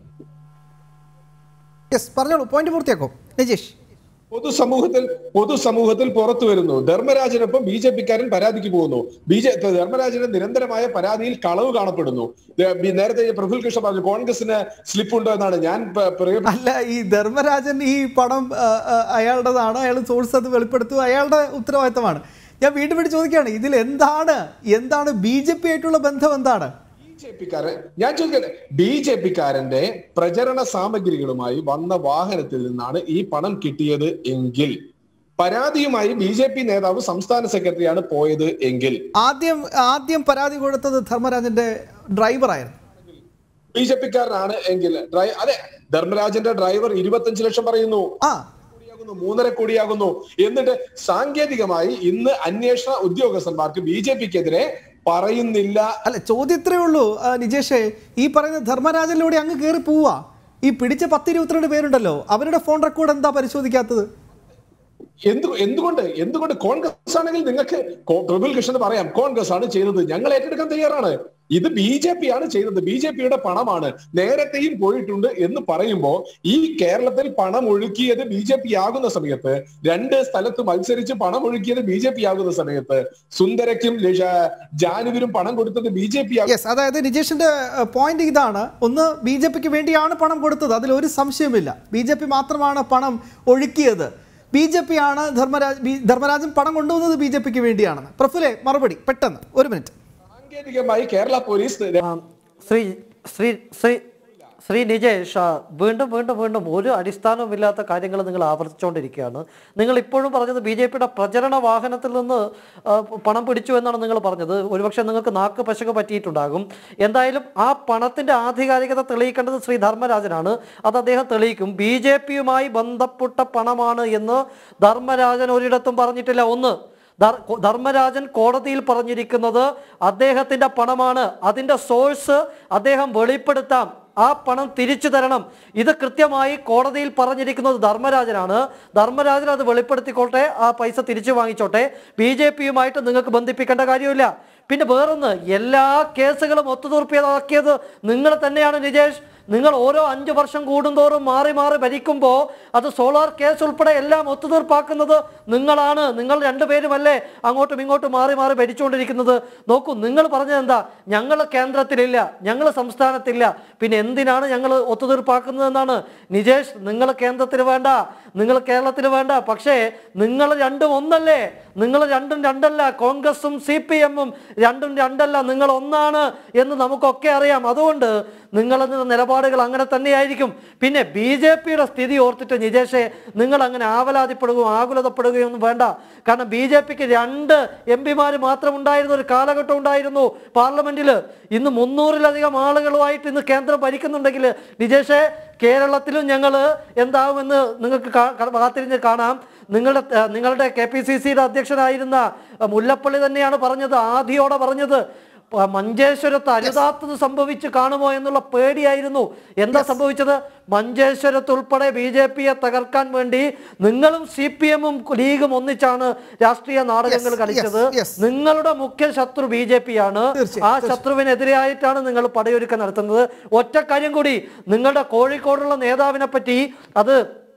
യെസ് പറഞ്ഞോളൂ പോയിന്റ് പൂർത്തിയാക്കോ നിജേഷ് പൊതുസമൂഹത്തിൽ പൊതുസമൂഹത്തിൽ പുറത്തു വരുന്നു ധർമ്മരാജനൊപ്പം ബി ജെ പിക്കാരൻ പരാതിക്ക് പോകുന്നു ബി ജെ ധർമ്മരാജന്റെ നിരന്തരമായ പരാതിയിൽ കളവ് കാണപ്പെടുന്നു ദേ- ബി- നേരത്തെ പ്രഫുൽ കൃഷ്ണ പറഞ്ഞു കോൺഗ്രസിന് സ്ലിപ്പ് ഉണ്ടോ എന്നാണ് ഞാൻ പ- പ്രിയ- അല്ല ഈ ധർമ്മരാജൻ ഈ പണം ആ, ആ, അയാളുടേതാണ് അയാൾ സോഴ്സ് അത് വെളിപ്പെടുത്തുക അയാളുടെ ഉത്തരവാദിത്തമാണ് ഞാൻ വീണ്ടും വീണ്ടും ചോദിക്കുകയാണ് ഇതിൽ എന്താണ് എന്താണ് ബി ജെ പി ആയിട്ടുള്ള ബന്ധം എന്താണ് ബി ജെ പിക്കാരൻ ഞാൻ ചോദിക്കട്ടെ ബി ജെ പിക്കാരന്റെ പ്രചരണ സാമഗ്രികളുമായി വന്ന വാഹനത്തിൽ നിന്നാണ് ഈ പണം കിട്ടിയത് എങ്കിൽ പരാതിയുമായി ബി ജെ പി നേതാവ് സംസ്ഥാന സെക്രട്ടറിയാണ് പോയത് എങ്കിൽ ആദ്യം ആദ്യം പരാതി കൊടുത്തത് ധർമ്മരാജന്റെ ഡ്രൈവറായിരുന്നു ബി ജെ പിക്കാരനാണ് എങ്കിൽ ഡ്രൈ- അതെ ധർമ്മരാജന്റെ ഡ്രൈവർ ഇരുപത്തഞ്ച് ലക്ഷം പറയുന്നു ആ കോടിയാകുന്നു മൂന്നര കോടിയാകുന്നു എന്നിട്ട് സാങ്കേതികമായി ഇന്ന് അന്വേഷണ ഉദ്യോഗസ്ഥന്മാർക്ക് ബി ജെ പിക്കെതിരെ പറയുന്നില്ല അല്ല ചോദ്യത്രേ ഉള്ളൂ ആ, നിജേഷേ ഈ പറയുന്ന ധർമ്മരാജനിലൂടെ അങ്ങ് കയറി പോവാ ഈ പിടിച്ച പത്ത് ഇരുപത്തിരണ്ട് പേരുണ്ടല്ലോ അവരുടെ ഫോൺ റെക്കോർഡ് എന്താ പരിശോധിക്കാത്തത് എന്ത് എന്തുകൊണ്ട് എന്തുകൊണ്ട് കോൺഗ്രസ് ആണെങ്കിൽ നിങ്ങൾക്ക് കോ- പ്രഫുൽ കൃഷ്ണൻ പറയാം കോൺഗ്രസ് ആണ് ചെയ്തത് ഞങ്ങൾ ഏറ്റെടുക്കാൻ തയ്യാറാണ് ഇത് ബി ജെ പി ആണ് ചെയ്തത് ബി ജെ പിയുടെ പണമാണ് നേരത്തെയും പോയിട്ടുണ്ട് എന്ന് പറയുമ്പോൾ ഈ കേരളത്തിൽ പണം ഒഴുക്കിയത് ബി ജെ പി ആകുന്ന സമയത്ത് രണ്ട് സ്ഥലത്ത് മത്സരിച്ച് പണം ഒഴുക്കിയത് ബി ജെ പി ആകുന്ന സമയത്ത് സുന്ദരയ്ക്കും ലിഷ- ജാനുവിനും പണം കൊടുത്തത് ബി ജെ പി യെസ് അതായത് നിജേഷിന്റെ പോയിന്റ് ഇതാണ് ഒന്ന് ബി ജെ പിക്ക് വേണ്ടിയാണ് പണം കൊടുത്തത് അതിൽ ഒരു സംശയവുമില്ല ബി ജെ പി മാത്രമാണ് പണം ഒഴുക്കിയത് ബി ജെ പി ആണ് ധർമ്മരാജ് ബി- ധർമ്മരാജൻ പണം കൊണ്ടുവന്നത് ബി ജെ പിക്ക് വേണ്ടിയാണെന്ന് പ്രഫുലെ മറുപടി പെട്ടെന്ന് ഒരു മിനിറ്റ് സാങ്കേതികമായി കേരള പോലീസ് ആ, ശ്രീ ശ്രീ ശ്രീ ശ്രീ നിജേഷ് ആ, വീണ്ടും വീണ്ടും വീണ്ടും ഒരു അടിസ്ഥാനവുമില്ലാത്ത കാര്യങ്ങൾ നിങ്ങൾ ആവർത്തിച്ചുകൊണ്ടിരിക്കുകയാണ് നിങ്ങൾ ഇപ്പോഴും പറഞ്ഞത് ബി ജെ പിയുടെ പ്രചരണ വാഹനത്തിൽ നിന്ന് ആ, പണം പിടിച്ചു എന്നാണ് നിങ്ങൾ പറഞ്ഞത് ഒരുപക്ഷെ നിങ്ങൾക്ക് നാക്ക് പശക പറ്റിയിട്ടുണ്ടാകും എന്തായാലും ആ പണത്തിന്റെ ആധികാരികത തെളിയിക്കേണ്ടത് ശ്രീ ധർമ്മരാജനാണ് അത് അദ്ദേഹം തെളിയിക്കും ബി ജെ പിയുമായി ബന്ധപ്പെട്ട പണമാണ് എന്ന് ധർമ്മരാജൻ ഒരിടത്തും പറഞ്ഞിട്ടില്ല ഒന്ന് ധർ- ധർമ്മരാജൻ കോടതിയിൽ പറഞ്ഞിരിക്കുന്നത് അദ്ദേഹത്തിന്റെ പണമാണ് അതിന്റെ സോഴ്സ് അദ്ദേഹം വെളിപ്പെടുത്താം ആ പണം തിരിച്ചു തരണം ഇത് കൃത്യമായി കോടതിയിൽ പറഞ്ഞിരിക്കുന്നത് ധർമ്മരാജനാണ് ധർമ്മരാജൻ അത് വെളിപ്പെടുത്തിക്കോട്ടെ ആ പൈസ തിരിച്ചു വാങ്ങിച്ചോട്ടെ ബി ജെ പിയുമായിട്ട് നിങ്ങൾക്ക് ബന്ധിപ്പിക്കേണ്ട കാര്യമില്ല പിന്നെ വേറൊന്ന് എല്ലാ കേസുകളും ഒത്തുതീർപ്പിയതാക്കിയത് നിങ്ങൾ തന്നെയാണ് നിജേഷ് നിങ്ങൾ ഓരോ അഞ്ച് വർഷം കൂടുന്തോറും മാറി മാറി ഭരിക്കുമ്പോൾ അത് സോളാർ കേസ് ഉൾപ്പെടെ എല്ലാം ഒത്തുതീർപ്പാക്കുന്നത് നിങ്ങളാണ് നിങ്ങൾ രണ്ടുപേരുമല്ലേ അങ്ങോട്ടും ഇങ്ങോട്ടും മാറി മാറി ഭരിച്ചുകൊണ്ടിരിക്കുന്നത് നോക്കൂ നിങ്ങൾ പറഞ്ഞത് എന്താ ഞങ്ങൾ കേന്ദ്രത്തിലില്ല ഞങ്ങൾ സംസ്ഥാനത്തില്ല പിന്നെ എന്തിനാണ് ഞങ്ങൾ ഒത്തുതീർപ്പാക്കുന്നതെന്നാണ് നിജേഷ് നിങ്ങൾ കേന്ദ്രത്തിൽ വേണ്ട നിങ്ങൾ കേരളത്തിൽ വേണ്ട പക്ഷേ നിങ്ങൾ രണ്ടും ഒന്നല്ലേ നിങ്ങൾ രണ്ടും രണ്ടല്ല കോൺഗ്രസും സി പി എമ്മും രണ്ടും രണ്ടല്ല നിങ്ങൾ ഒന്നാണ് എന്ന് നമുക്കൊക്കെ അറിയാം അതുകൊണ്ട് നിങ്ങളുടെ നിലപാടുകൾ അങ്ങനെ തന്നെയായിരിക്കും പിന്നെ ബി ജെ പിയുടെ സ്ഥിതി ഓർത്തിട്ട് നിജേഷെ നിങ്ങൾ അങ്ങനെ ആവലാതിപ്പെടുകയും ആകുലതപ്പെടുകയും ഒന്നും വേണ്ട കാരണം ബി ജെ പിക്ക് രണ്ട് എം പിമാർ മാത്രം ഉണ്ടായിരുന്ന ഒരു കാലഘട്ടം ഉണ്ടായിരുന്നു പാർലമെന്റിൽ ഇന്ന് മുന്നൂറിലധികം ആളുകളുമായിട്ട് ഇന്ന് കേന്ദ്രം ഭരിക്കുന്നുണ്ടെങ്കിൽ നിജേഷെ കേരളത്തിലും ഞങ്ങൾ എന്താവുമെന്ന് നിങ്ങൾക്ക് കാ- കാ- കാത്തിരിഞ്ഞ് കാണാം നിങ്ങളുടെ ഏർ, നിങ്ങളുടെ കെ പി സി സിയുടെ അധ്യക്ഷനായിരുന്ന ഏർ, മുല്ലപ്പള്ളി തന്നെയാണ് പറഞ്ഞത് ആദ്യോടെ പറഞ്ഞത് പ- മഞ്ചേശ്വരത്ത് അരുതാത്തത് സംഭവിച്ചു കാണുമോ എന്നുള്ള പേടിയായിരുന്നു എന്താ സംഭവിച്ചത് മഞ്ചേശ്വരത്ത് ഉൾപ്പെടെ ബി ജെ പിയെ തകർക്കാൻ വേണ്ടി നിങ്ങളും സി പി എമ്മും ലീഗും ഒന്നിച്ചാണ് രാഷ്ട്രീയ നാടകങ്ങൾ Yes, കളിച്ചത് yes, yes. നിങ്ങളുടെ മുഖ്യ ശത്രു ബി ജെ പി ആണ് തീർച്ചയായും, ആ ശത്രുവിനെതിരായിട്ടാണ് നിങ്ങൾ പടയൊരുക്കം നടത്തുന്നത് ഒറ്റ കാര്യം കൂടി നിങ്ങളുടെ കോഴിക്കോടുള്ള നേതാവിനെ പറ്റി അത്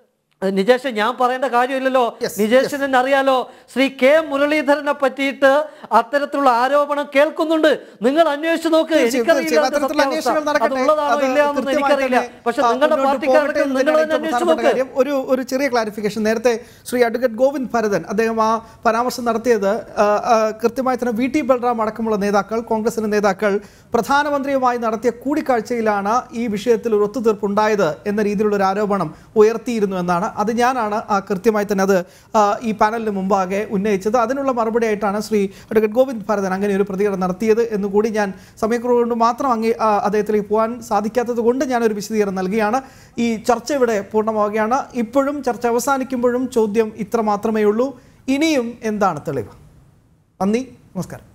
നിജേഷ് ഞാൻ പറയേണ്ട കാര്യമില്ലല്ലോ Yes, നിജേഷിന് തന്നെ അറിയാലോ ശ്രീ കെ മുരളീധരനെ പറ്റിയിട്ട് അത്തരത്തിലുള്ള ആരോപണം കേൾക്കുന്നുണ്ട് നിങ്ങൾ അന്വേഷിച്ച് നോക്ക് തീർച്ചയായും, എനിക്കറിയില്ല തീർച്ചയായും. അതിന്റെ അത്തരത്തിലുള്ള സത്യാവസ്ഥ. അന്വേഷണങ്ങൾ നടക്കട്ടെ. അതുള്ളതാണോ അത് ഇല്ലയോ എന്നൊന്നും കൃത്യമായി എനിക്കറിയില്ല തന്നെ, പക്ഷെ ആ, നിങ്ങളുടെ മുന്നോട്ട് പാർട്ടിക്കാർക്ക് പോകട്ടെ നിങ്ങൾ എന്നതാണ് തന്നെ ഏറ്റവും അന്വേഷിച്ച് പ്രധാനപ്പെട്ട നോക്ക് കാര്യം. ഒരു ഒരു ചെറിയ ക്ലാരിഫിക്കേഷൻ നേരത്തെ ശ്രീ അഡ്വക്കേറ്റ് ഗോവിന്ദ് ഭരതൻ അദ്ദേഹം ആ പരാമർശം നടത്തിയത് ആ, ആ, കൃത്യമായി തന്നെ വി ടി ബൽറാം അടക്കമുള്ള നേതാക്കൾ കോൺഗ്രസിന്റെ നേതാക്കൾ പ്രധാനമന്ത്രിയുമായി നടത്തിയ കൂടിക്കാഴ്ചയിലാണ് ഈ വിഷയത്തിൽ ഒരു ഒത്തുതീർപ്പുണ്ടായത് എന്ന രീതിയിലുള്ള ഒരു ആരോപണം ഉയർത്തിയിരുന്നു എന്നാണ് അത് ഞാനാണ് ആ, കൃത്യമായി തന്നെ അത് ആ, ഈ പാനലിന് മുമ്പാകെ ഉന്നയിച്ചത് അതിനുള്ള മറുപടിയായിട്ടാണ് ശ്രീ അഡ്വക്കേറ്റ് ഗോവിന്ദ് ഭരതൻ അങ്ങനെ ഒരു പ്രതികരണം നടത്തിയത് എന്നുകൂടി ഞാൻ സമയക്കുറവ് കൊണ്ട് മാത്രം അങ്ങേ ആ, അദ്ദേഹത്തിലേക്ക് പോകാൻ സാധിക്കാത്തത് കൊണ്ട് ഞാനൊരു വിശദീകരണം നൽകിയാണ് ഈ ചർച്ച ഇവിടെ പൂർണ്ണമാവുകയാണ് ഇപ്പോഴും ചർച്ച അവസാനിക്കുമ്പോഴും ചോദ്യം ഇത്ര മാത്രമേ ഉള്ളൂ ഇനിയും എന്താണ് തെളിവ് നന്ദി നമസ്കാരം